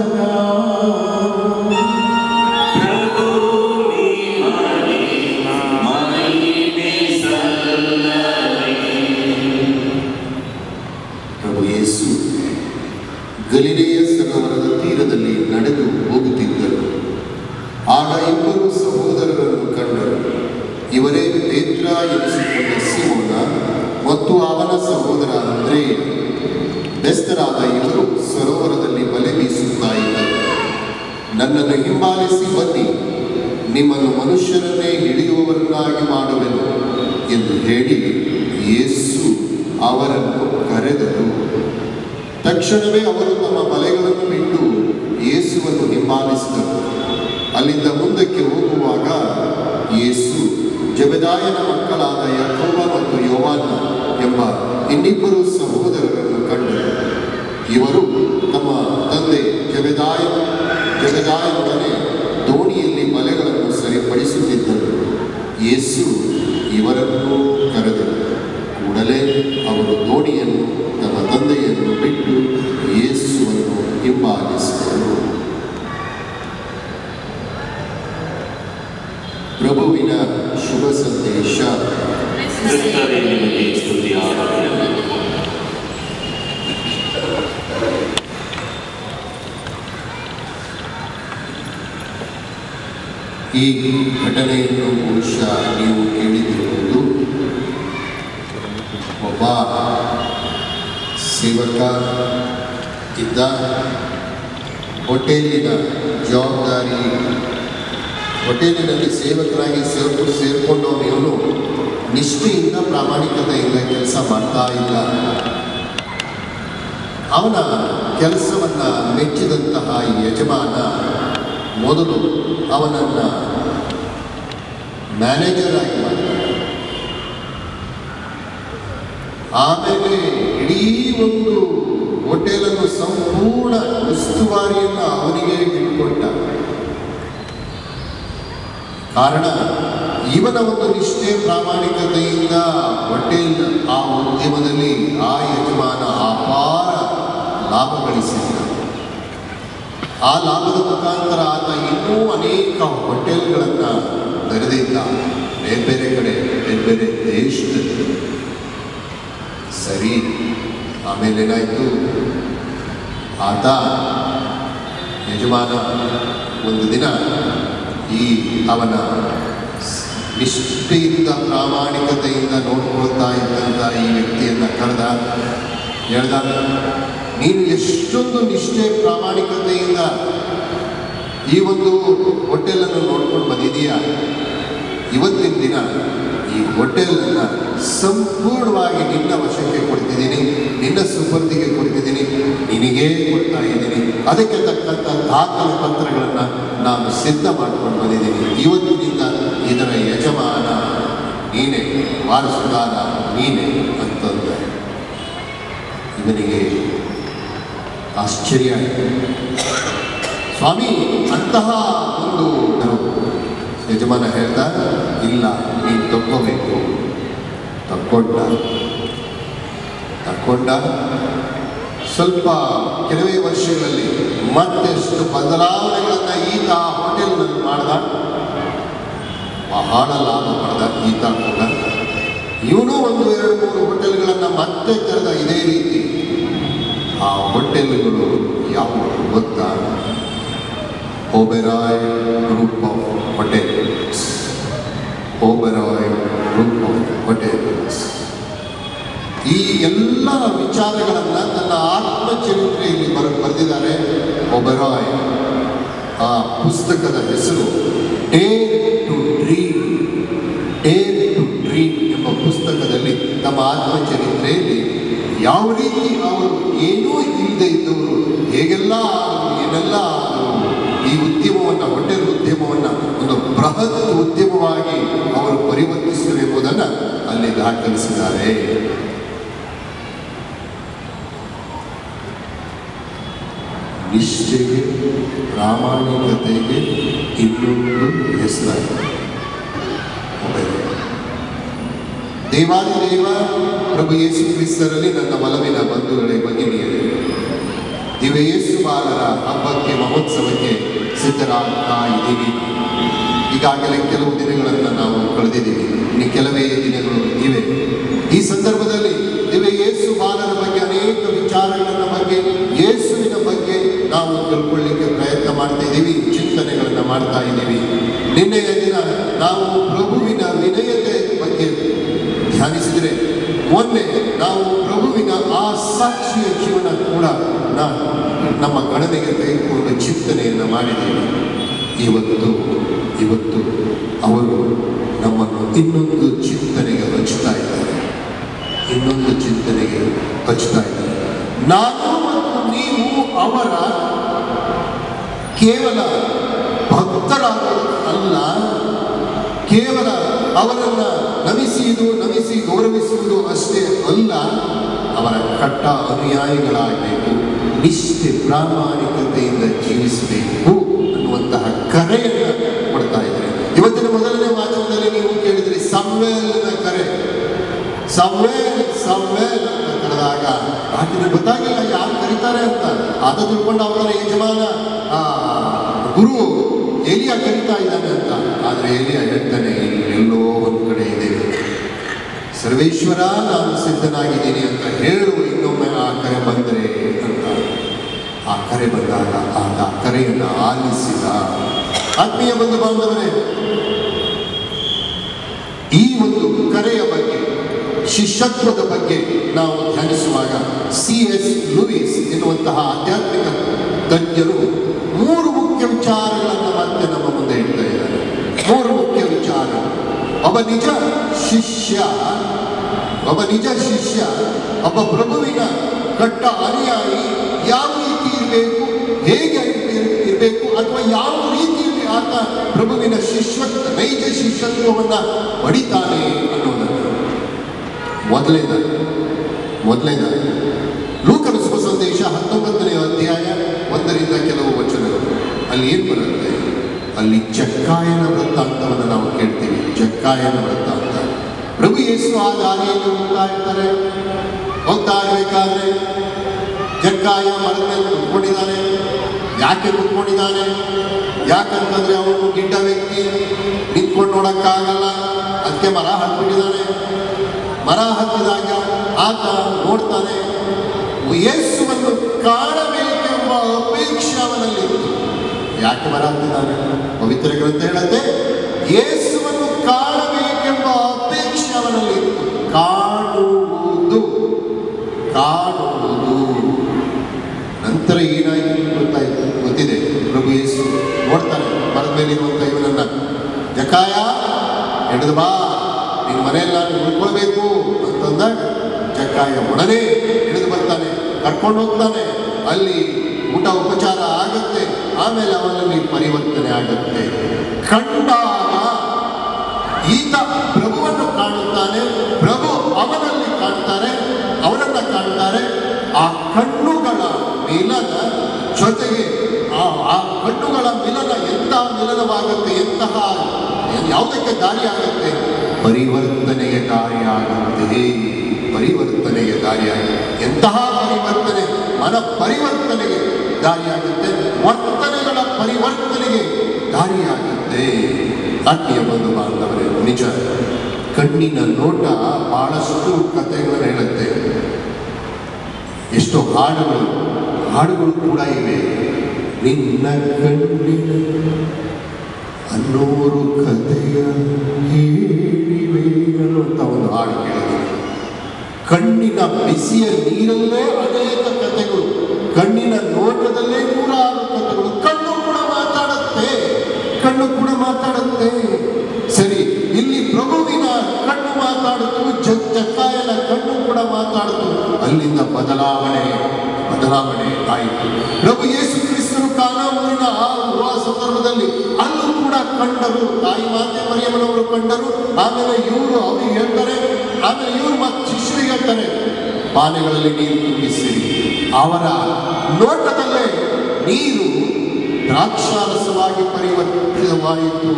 ಪ್ರಭು ಯೇಸು ಗಲಿಲೆಯ ಸರೋವರದ ತೀರದಲ್ಲಿ ನಡೆದು ಹೋಗುತ್ತಿದ್ದರು ಆಗ ಇಬ್ಬರು ಸಹೋದರರನ್ನು ಕಂಡರು ಇವರೇ ಪೇತ್ರ ಎನಿಸಿಕೊಂಡ ಸಿಮೋನ ಮತ್ತು ಅವನ ಸಹೋದರ ಅಂದ್ರೆ ಬೆಸ್ತರಾದ ಇವರು ಸರೋವರದಲ್ಲಿ ಬಲೆ ಬೀಸುತ್ತಾ ಇದ್ದರು ನನ್ನನ್ನು ಹಿಂಬಾಲಿಸಿ ಬನ್ನಿ ನಿಮ್ಮನ್ನು ಮನುಷ್ಯರನ್ನೇ ಹಿಡಿಯುವವರನ್ನಾಗಿ ಮಾಡುವೆನು ಎಂದು ಹೇಳಿ ಯೇಸು ಅವರನ್ನು ಕರೆದರು ತಕ್ಷಣವೇ ಅವರು ತಮ್ಮ ಬಲೆಗಳನ್ನು ಬಿಟ್ಟು ಯೇಸುವನ್ನು ಹಿಂಬಾಲಿಸಿದರು ಅಲ್ಲಿಂದ ಮುಂದಕ್ಕೆ ಹೋಗುವಾಗ ಯೇಸು ಜಬೆದಾಯನ ಮಕ್ಕಳಾದ ಯಾಕೋಬ ಮತ್ತು ಯೋವಾನ ಎಂಬ ಇನ್ನಿಬ್ಬರು ಸಹೋದರರನ್ನು ಕಂಡರು ಇವರು ತಮ್ಮ ತಂದೆ ಜಬೆದಾಯ ಜಬೆದಾಯನೊಡನೆ ದೋಣಿಯಲ್ಲಿ ಬಲೆಗಳನ್ನು ಸರಿಪಡಿಸುತ್ತಿದ್ದರು ಯೇಸು ಇವರನ್ನು ಕರೆದರು ಕೂಡಲೇ ಅವರು ದೋಣಿಯನ್ನು ತಮ್ಮ ತಂದೆಯನ್ನು ಬಿಟ್ಟು ಯೇಸುವನ್ನು ಹಿಂಬಾಲಿಸಿದರು ಪ್ರಭುವಿನ ಶುಭ ಸಂದೇಶ ಕ್ರಿಸ್ತರೇ ನಿಮಗೆ ಸ್ತುತಿಯಾಗಲಿ ಈ ಘಟನೆಯನ್ನು ಬಹುಶಃ ನೀವು ಕೇಳಿದಿರುವುದು ಒಬ್ಬ ಸೇವಕ ಇದ್ದ ಹೋಟೆಲಿನ ಜವಾಬ್ದಾರಿ ಹೋಟೆಲಿನಲ್ಲಿ ಸೇವಕರಾಗಿ ಸೇರ್ಕು ಸೇರ್ಕೊಂಡವನು ಇವನು ನಿಷ್ಠೆಯಿಂದ ಪ್ರಾಮಾಣಿಕತೆಯಿಂದ ಕೆಲಸ ಮಾಡ್ತಾ ಇಲ್ಲ ಅವನ ಕೆಲಸವನ್ನ ಮೆಚ್ಚಿದಂತಹ ಯಜಮಾನ ಮೊದಲು ಅವನನ್ನ ಮ್ಯಾನೇಜರ್ ಆಗಿ ಮಾಡ್ತಾನೆ ಆಮೇಲೆ ಇಡೀ ಒಂದು ಹೋಟೆಲನ್ನು ಸಂಪೂರ್ಣ ಉಸ್ತುವಾರಿಯನ್ನು ಅವನಿಗೆ ಹಿಡ್ಕೊಟ್ಟ ಕಾರಣ ಇವನ ಒಂದು ನಿಷ್ಠೆ ಪ್ರಾಮಾಣಿಕತೆಯಿಂದ ಹೋಟೆಲ್ ಆ ಉದ್ಯಮದಲ್ಲಿ ಆ ಯಜಮಾನ ಅಪಾರ ಲಾಭ ಗಳಿಸಿದ್ದ ಆ ಲಾಭದ ಮುಖಾಂತರ ಆತ ಇನ್ನೂ ಅನೇಕ ಹೋಟೆಲ್ಗಳನ್ನು ತೆರೆದಿದ್ದ ಬೇರೆ ಬೇರೆ ಕಡೆ ಬೇರೆ ಬೇರೆ ದೇಶದಲ್ಲಿ ಸರಿ ಆಮೇಲೆ ಏನಾಯಿತು ಆತ ಯಜಮಾನ ಒಂದು ದಿನ ಈ ಅವನ ಸ್- ನಿಷ್ಠೆಯಿಂದ ಪ್ರಾಮಾಣಿಕತೆಯಿಂದ ನೋಡ್ಕೊಳ್ತಾ ಇದ್ದಂಥ ಈ ವ್ಯಕ್ತಿಯನ್ನು ಕರೆದ ಹೇಳ್ದ ನೀನು ಎಷ್ಟೊಂದು ನಿಷ್ಠೆ ಪ್ರಾಮಾಣಿಕತೆಯಿಂದ ಈ ಒಂದು ಹೋಟೆಲನ್ನು ನೋಡ್ಕೊಂಡು ಬಂದಿದೀಯಾ ಇವತ್ತಿನ ದಿನ ಈ ಹೋಟೆಲನ್ನು ಸಂಪೂರ್ಣವಾಗಿ ನಿನ್ನ ವಶಕ್ಕೆ ಕೊಡ್ತಿದ್ದೀನಿ ನಿನ್ನ ಸುಪರ್ದಿಗೆ ಕೊಡ್ತಿದ್ದೀನಿ ನಿನಗೇ ಕೊಡ್ತಾ ಇದ್ದೀನಿ ಅದಕ್ಕೆ ತಕ್ಕಂಥ ದಾಖಲೆ ಪತ್ರಗಳನ್ನು ನಾನು ಸಿದ್ಧ ಮಾಡ್ಕೊಂಡು ಬಂದಿದ್ದೀನಿ ಇವತ್ತಿನಿಂದ ಇದರ ಯಜಮಾನ ನೀನೇ ವಾರಸುದಾರ ನೀನೇ ಅಂತಂದ ಇವನಿಗೆ ಆಶ್ಚರ್ಯ ಆಯಿತು ಸ್ವಾಮಿ ಅಂತಹ ಒಂದು ಯಜಮಾನ ಹೇಳ್ದ ಇಲ್ಲ ನೀನು ತಕ್ಕೋಬೇಕು ತಕ್ಕೊಂಡ ತಕ್ಕೊಂಡ ಸ್ವಲ್ಪ ಕೆಲವೇ ವರ್ಷಗಳಲ್ಲಿ ಮತ್ತೆಷ್ಟು ಬದಲಾವಣೆಗಳನ್ನು ಈತ ಹೋಟೆಲ್ನಲ್ಲಿ ಮಾಡ್ದ ಬಹಳ ಲಾಭ ಪಡೆದ ಈತ ಕೂಡ ಇವನು ಒಂದು ಎರಡು ಮೂರು ಹೋಟೆಲ್ಗಳನ್ನು ಮತ್ತೆ ತೆರೆದ ಇದೇ ರೀತಿ ಆ ಹೋಟೆಲ್ಗಳು ಯಾವುವು ಗೊತ್ತಾ Oberoi group of hotels Oberoi group of hotels ಈ ಎಲ್ಲ ವಿಚಾರಗಳನ್ನು ತನ್ನ ಆತ್ಮಚರಿತ್ರೆಯಲ್ಲಿ ಬರ ಬರೆದಿದ್ದಾರೆ ಒಬೆರಾಯ್ ಆ ಪುಸ್ತಕದ ಹೆಸರು dare to dream dare to dream ಎಂಬ ಪುಸ್ತಕದಲ್ಲಿ ತಮ್ಮ ಆತ್ಮಚರಿತ್ರೆಯಲ್ಲಿ ಯಾವ ರೀತಿ ಅವರು ಏನೂ ಇಲ್ಲದೆ ಇದ್ದವರು ಹೇಗೆಲ್ಲ ಆದರು ಏನೆಲ್ಲ ಆದರು ಈ ಉದ್ಯಮವನ್ನು ಹೋಟೆಲ್ ಉದ್ಯಮವನ್ನು ಒಂದು ಬೃಹತ್ ಉದ್ಯಮವಾಗಿ ಅವರು ಪರಿವರ್ತಿಸಿದರು ಎಂಬುದನ್ನು ಅಲ್ಲಿ ದಾಖಲಿಸಿದ್ದಾರೆ ನಿಷ್ಠೆಗೆ ಪ್ರಾಮಾಣಿಕತೆಗೆ ಇನ್ನೊಂದು ಹೆಸರಾಗಿದೆ ಮೊಬೈಲ್ ದೇವಾದಿದೇವ ಪ್ರಭು ಯೇಸು ಕ್ರಿಸ್ತರಲ್ಲಿ ನನ್ನ ಒಲವಿನ ಬಂಧುಗಳೇ ಭಗಿನಿಯರೇ ದಿವ್ಯ ಯೇಸು ಬಾಲರ ಹಬ್ಬಕ್ಕೆ ಮಹೋತ್ಸವಕ್ಕೆ ಸಿದ್ಧರಾಗ್ತಾ ಇದ್ದೀವಿ ಈಗಾಗಲೇ ಕೆಲವು ದಿನಗಳನ್ನು ನಾವು ಕಳೆದಿದ್ದೀವಿ ಇನ್ನು ಕೆಲವೇ ದಿನಗಳು ಇವೆ ಈ ಸಂದರ್ಭದಲ್ಲಿ ದಿವ್ಯ ಯೇಸು ಬಾಲರ ಬಗ್ಗೆ ಅನೇಕ ವಿಚಾರಗಳ ಬಗ್ಗೆ ಯೇಸುವಿನ ಬಗ್ಗೆ ನಾವು ತಿಳ್ಕೊಳ್ಳಿಕ್ಕೆ ಪ್ರಯತ್ನ ಮಾಡ್ತಾ ಇದ್ದೀವಿ ಚಿಂತನೆಗಳನ್ನು ಮಾಡ್ತಾ ಇದ್ದೀವಿ ನಿನ್ನೆಯ ದಿನ ನಾವು ಪ್ರಭುವಿನ ವಿನಯತೆ ಬಗ್ಗೆ ಧ್ಯಾನಿಸಿದರೆ ಮೊನ್ನೆ ನಾವು ಪ್ರಭುವಿನ ಆ ಸಾಕ್ಷಿಯ ಜೀವನ ಕೂಡ ನಾವು ನಮ್ಮ ಗಣನೆಗೆ ತೆಗೆದುಕೊಂಡು ಚಿಂತನೆಯನ್ನು ಮಾಡಿದ್ದೇವೆ ಇವತ್ತು ಇವತ್ತು ಅವರು ನಮ್ಮನ್ನು ಇನ್ನೊಂದು ಚಿಂತನೆಗೆ ಹಚ್ಚುತ್ತಾ ಇದ್ದಾರೆ ಇನ್ನೊಂದು ಚಿಂತನೆಗೆ ಹಚ್ಚುತ್ತಾ ಇದ್ದಾರೆ ನಾನು ಮತ್ತು ನೀವು ಅವರ ಕೇವಲ ಭಕ್ತರಾಗೋದು ಅಲ್ಲ ಕೇವಲ ಅವರನ್ನು ನಮಿಸುವುದು ನಮಿಸಿ ಗೌರವಿಸುವುದು ಅಷ್ಟೇ ಅಲ್ಲ ಅವರ ಕಟ್ಟ ಅನುಯಾಯಿಗಳಾಗಬೇಕು ನಿಷ್ಠೆ ಪ್ರಾಮಾಣಿಕತೆಯಿಂದ ಜೀವಿಸಬೇಕು ಅನ್ನುವಂತಹ ಕರೆಯನ್ನು ಕೊಡ್ತಾ ಇದ್ದಾರೆ ಇವತ್ತಿನ ಮೊದಲನೇ ವಾಚನದಲ್ಲಿ ನೀವು ಕೇಳಿದ್ರಿ ಸಂವೇಲನ ಕರೆ ಸಂವೇಲ್ ಸಂವೇಲ್ ಅಂತ ಕರೆದಾಗ ಆತನಿಗೆ ಗೊತ್ತಾಗಿಲ್ಲ ಯಾರು ಕರೀತಾರೆ ಅಂತ ಆತ ತಿಳ್ಕೊಂಡು ಅವರ ಯಜಮಾನ ಆ, ಗುರು ಎಲಿಯ ಕರೀತಾ ಇದ್ದಾನೆ ಅಂತ ಆದರೆ ಎಲಿಯ ಹೇಳ್ತಾನೆ ಎಲ್ಲೋ ಒಂದು ಕಡೆ ಇದೆ ಸರ್ವೇಶ್ವರ ನಾನು ಸಿದ್ಧನಾಗಿದ್ದೀನಿ ಅಂತ ಹೇಳು ಇನ್ನೊಮ್ಮೆ ಆ ಕರೆ ಬಂದರೆ ಅಂತ ಆ ಕರೆ ಬಂದಾಗ ಆತ ಆ ಕರೆಯನ್ನು ಆಲಿಸಿದ ಆತ್ಮೀಯ ಬಂಧು ಬಾಂಧವರೇ ಈ ಒಂದು ಕರೆಯ ಬಗ್ಗೆ ಶಿಷ್ಯತ್ವದ ಬಗ್ಗೆ ನಾವು ಧ್ಯಾನಿಸುವಾಗ ಸಿ ಎಸ್ ಲೂಯಿಸ್ ಎನ್ನುವಂತಹ ಆಧ್ಯಾತ್ಮಿಕ ತಜ್ಞರು ಮೂರು ಮುಖ್ಯ ವಿಚಾರಗಳನ್ನು ಮತ್ತೆ ನಮ್ಮ ಮುಂದೆ ಇಡ್ತಾ ಇದ್ದಾರೆ ಮೂರು ಮುಖ್ಯ ವಿಚಾರ ಒಬ್ಬ ನಿಜ ಶಿಷ್ಯ ಒಬ್ಬ ನಿಜ ಶಿಷ್ಯ ಒಬ್ಬ ಪ್ರಭುವಿನ ಕಟ್ಟ ಅನುಯಾಯಿ ಯಾವ ರೀತಿ ಇರಬೇಕು ಹೇಗೆ ಇರಬೇಕು ಅಥವಾ ಯಾವ ರೀತಿಯಲ್ಲಿ ಆತ ಪ್ರಭುವಿನ ಶಿಷ್ಯತ್ವ ನೈಜ ಶಿಷ್ಯತ್ವವನ್ನು ಪಡಿತಾನೆ ಅನ್ನೋದನ್ನು ಮೊದಲನೇದಾಗಿ ಮೊದಲನೇದಾಗಿ ಲೂಕನ ಶುಭ ಸಂದೇಶ ಹತ್ತೊಂಬತ್ತನೇ ಅಧ್ಯಾಯ ಒಂದರಿಂದ ಕೆಲವು ವಚನಗಳು ಅಲ್ಲಿ ಏನು ಬರುತ್ತೆ ಅಲ್ಲಿ ಜಕ್ಕಾಯನ ವೃತ್ತಾಂತವನ್ನು ನಾವು ಕೇಳ್ತೀವಿ ಜಕ್ಕಾಯನ ವೃತ್ತಾಂತ ಪ್ರಭು ಯೇಸು ಆ ದಾರಿಯಲ್ಲಿ ಹೋಗ್ತಾ ಇರ್ತಾರೆ ಹೋಗ್ತಾ ಇರಬೇಕಾದ್ರೆ ಜಕ್ಕಾಯ ಮರದ ಮೇಲೆ ಕುತ್ಕೊಂಡಿದ್ದಾನೆ ಯಾಕೆ ಕುತ್ಕೊಂಡಿದ್ದಾನೆ ಯಾಕಂತಂದ್ರೆ ಅವನು ಗಿಡ್ಡ ವ್ಯಕ್ತಿ ನಿಂತ್ಕೊಂಡು ನೋಡಕ್ಕಾಗಲ್ಲ ಅದಕ್ಕೆ ಮರ ಹತ್ಬಿಟ್ಟಿದ್ದಾನೆ ಮರ ಹತ್ತಿದಾಗ ಆತ ನೋಡ್ತಾನೆ ಯೇಸುವನ್ನು ಕಾಣಬೇಕೆಂಬ ಅಪೇಕ್ಷೆ ಅವನಲ್ಲಿತ್ತು ಯಾಕೆ ಮರ ಹತ್ತಿದ್ದಾನೆ ಪವಿತ್ರ ಗ್ರಂಥ ಹೇಳುತ್ತೆ ಯೇಸುವನ್ನು ಕಾಣಬೇಕೆಂಬ ಅಪೇಕ್ಷೆ ಅವನಲ್ಲಿತ್ತು ಕಾಣುವುದು ಕಾಣುವುದು ಜಕ್ಕಾಯ ಹಿಡಿದು ಬಾ ನಿನ್ನ ಮನೆಯಲ್ಲಿ ನಾನು ಉಳ್ಕೊಳ್ಬೇಕು ಅಂತಂದಾಗ ಜಕ್ಕಾಯ ಒಡನೆ ಹಿಡಿದು ಬರ್ತಾನೆ ಕರ್ಕೊಂಡು ಹೋಗ್ತಾನೆ ಅಲ್ಲಿ ಊಟ ಉಪಚಾರ ಆಗುತ್ತೆ ಆಮೇಲೆ ಅವನಲ್ಲಿ ಪರಿವರ್ತನೆ ಆಗುತ್ತೆ ಕಂಡಾಗ ಈತ ಪ್ರಭುವನ್ನು ಕಾಣುತ್ತಾನೆ ಪ್ರಭು ಅವನಲ್ಲಿ ಕಾಣ್ತಾರೆ ಅವನನ್ನ ಕಾಣ್ತಾರೆ ಆ ಕಣ್ಣುಗಳ ಮಿಲನ ಜೊತೆಗೆ ಆ ಆ ಕಣ್ಣುಗಳ ಮಿಲನ ಎಂತಹ ಮಿಲನವಾಗುತ್ತೆ ಎಂತಹ ಯಾವುದಕ್ಕೆ ದಾರಿ ಆಗುತ್ತೆ ಪರಿವರ್ತನೆಗೆ ದಾರಿ ಆಗುತ್ತೆ ಪರಿವರ್ತನೆಗೆ ದಾರಿಯಾಗುತ್ತೆ ಎಂತಹ ಪರಿವರ್ತನೆ ಮನ ಪರಿವರ್ತನೆಗೆ ದಾರಿಯಾಗುತ್ತೆ ವರ್ತನೆಗಳ ಪರಿವರ್ತನೆಗೆ ದಾರಿಯಾಗುತ್ತೆ ಆತ್ಮೀಯ ಬಂಧು ಬಾಂಧವರೇ ನಿಜ ಕಣ್ಣಿನ ನೋಟ ಬಹಳಷ್ಟು ಕಥೆಗಳನ್ನು ಹೇಳುತ್ತೆ ಎಷ್ಟೋ ಹಾಡುಗಳು ಹಾಡುಗಳು ಕೂಡ ಇವೆ ನಿನ್ನ ಕಣ್ಣಿನ ಅನ್ನೋರು ಕಥೆಯ ಹೇಳಿವೆ ಅನ್ನುವಂಥ ಒಂದು ಹಾಡು ಕೇಳಿದೆ ಕಣ್ಣಿನ ಬಿಸಿಯ ನೀರಲ್ಲೇ ಅನೇಕ ಕಥೆಗಳು ಕಣ್ಣಿನ ನೋಟದಲ್ಲೇ ನೂರಾರು ಕಥೆಗಳು ಕಣ್ಣು ಕೂಡ ಮಾತಾಡುತ್ತೆ ಕಣ್ಣು ಕೂಡ ಮಾತಾಡುತ್ತೆ ಸರಿ ಇಲ್ಲಿ ಪ್ರಭುವಿನ ಕಣ್ಣು ಮಾತಾಡಿತು ಜಗ್ ಜಕ್ಕಾಯನ ಕಣ್ಣು ಕೂಡ ಮಾತಾಡಿತು ಅಲ್ಲಿಂದ ಬದಲಾವಣೆ ಬದಲಾವಣೆ ಆಯಿತು ಪ್ರಭು ಯೇಸು ಕ್ರಿಸ್ತನು ಕಾನಾವೂರಿನ ಆ ವಿವಾಹ ಸಂದರ್ಭದಲ್ಲಿ ಅಲ್ಲೂ ಕೂಡ ಕಂಡರು ತಾಯಿ ಮಾತೆ ಮರಿಯಮ್ಮನವರು ಕಂಡರು ಆಮೇಲೆ ಇವರು ಅವ್ರಿಗೆ ಹೇಳ್ತಾರೆ ಆಮೇಲೆ ಇವರು ಮತ್ತೆ ಶಿಷ್ಯರಿಗೆ ಹೇಳ್ತಾರೆ ಪಾನೆಗಳಲ್ಲಿ ನೀರು ತುಂಬಿಸಿರಿ ಅವರ ನೋಟದಲ್ಲೇ ನೀರು ದ್ರಾಕ್ಷಾರಸವಾಗಿ ಪರಿವರ್ತಿತವಾಯಿತು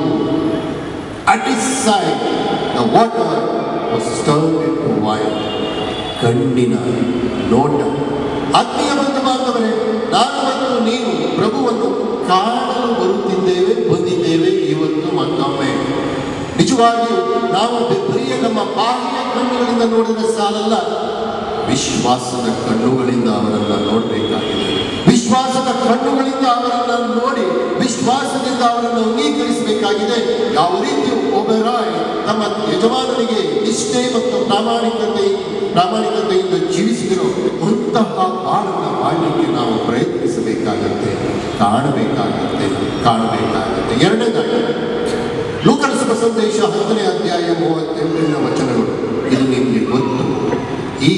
At his side, the water was turned into wine. ಕಣ್ಣಿನ ನೋಟ ಆತ್ಮೀಯ ಬಂಧು ಬಾಂಧವರೇ ನಾನು ಮತ್ತು ನೀವು ಪ್ರಭುವನ್ನು ಕಾಣಲು ಬರುತ್ತಿದ್ದೇವೆ ಬಂದಿದ್ದೇವೆ ಇವತ್ತು ಮತ್ತೊಮ್ಮೆ ನಿಜವಾಗಿಯೂ ನಾವು ಬರಿಯ ನಮ್ಮ ಬಾಹ್ಯ ಕಣ್ಣುಗಳಿಂದ ನೋಡಿದರೆ ಸಾಲಲ್ಲ ವಿಶ್ವಾಸದ ಕಣ್ಣುಗಳಿಂದ ಅವರನ್ನ ನೋಡಬೇಕಾಗಿದೆ ವಿಶ್ವಾಸದ ಕಣ್ಣುಗಳಿಂದ ಅವರನ್ನ ನೋಡಿ ವಿಶ್ವಾಸದಿಂದ ಅವರನ್ನು ಅಂಗೀಕರಿಸಬೇಕಾಗಿದೆ ಯಾವ ರೀತಿ ಒಬೆರಾಯ್ ತಮ್ಮ ಯಜಮಾನನಿಗೆ ನಿಷ್ಠೆ ಮತ್ತು ಪ್ರಾಮಾಣಿಕತೆ ಪ್ರಾಮಾಣಿಕತೆಯಿಂದ ಜೀವಿಸಿದರು ಅಂತಹ ಬಾಳನ್ನು ಮಾಡಲಿಕ್ಕೆ ನಾವು ಪ್ರಯತ್ನಿಸಬೇಕಾಗತ್ತೆ ಕಾಣಬೇಕಾಗತ್ತೆ ಕಾಣಬೇಕಾಗತ್ತೆ ಎರಡನೇದಾಗಿ ಲೂಕನ ಸಂದೇಶ ಹತ್ತನೇ ಅಧ್ಯಾಯ ಮೂವತ್ತೆಂಟನೇ ವಚನಗಳು ಇದು ನಿಮಗೆ ಗೊತ್ತು ಈ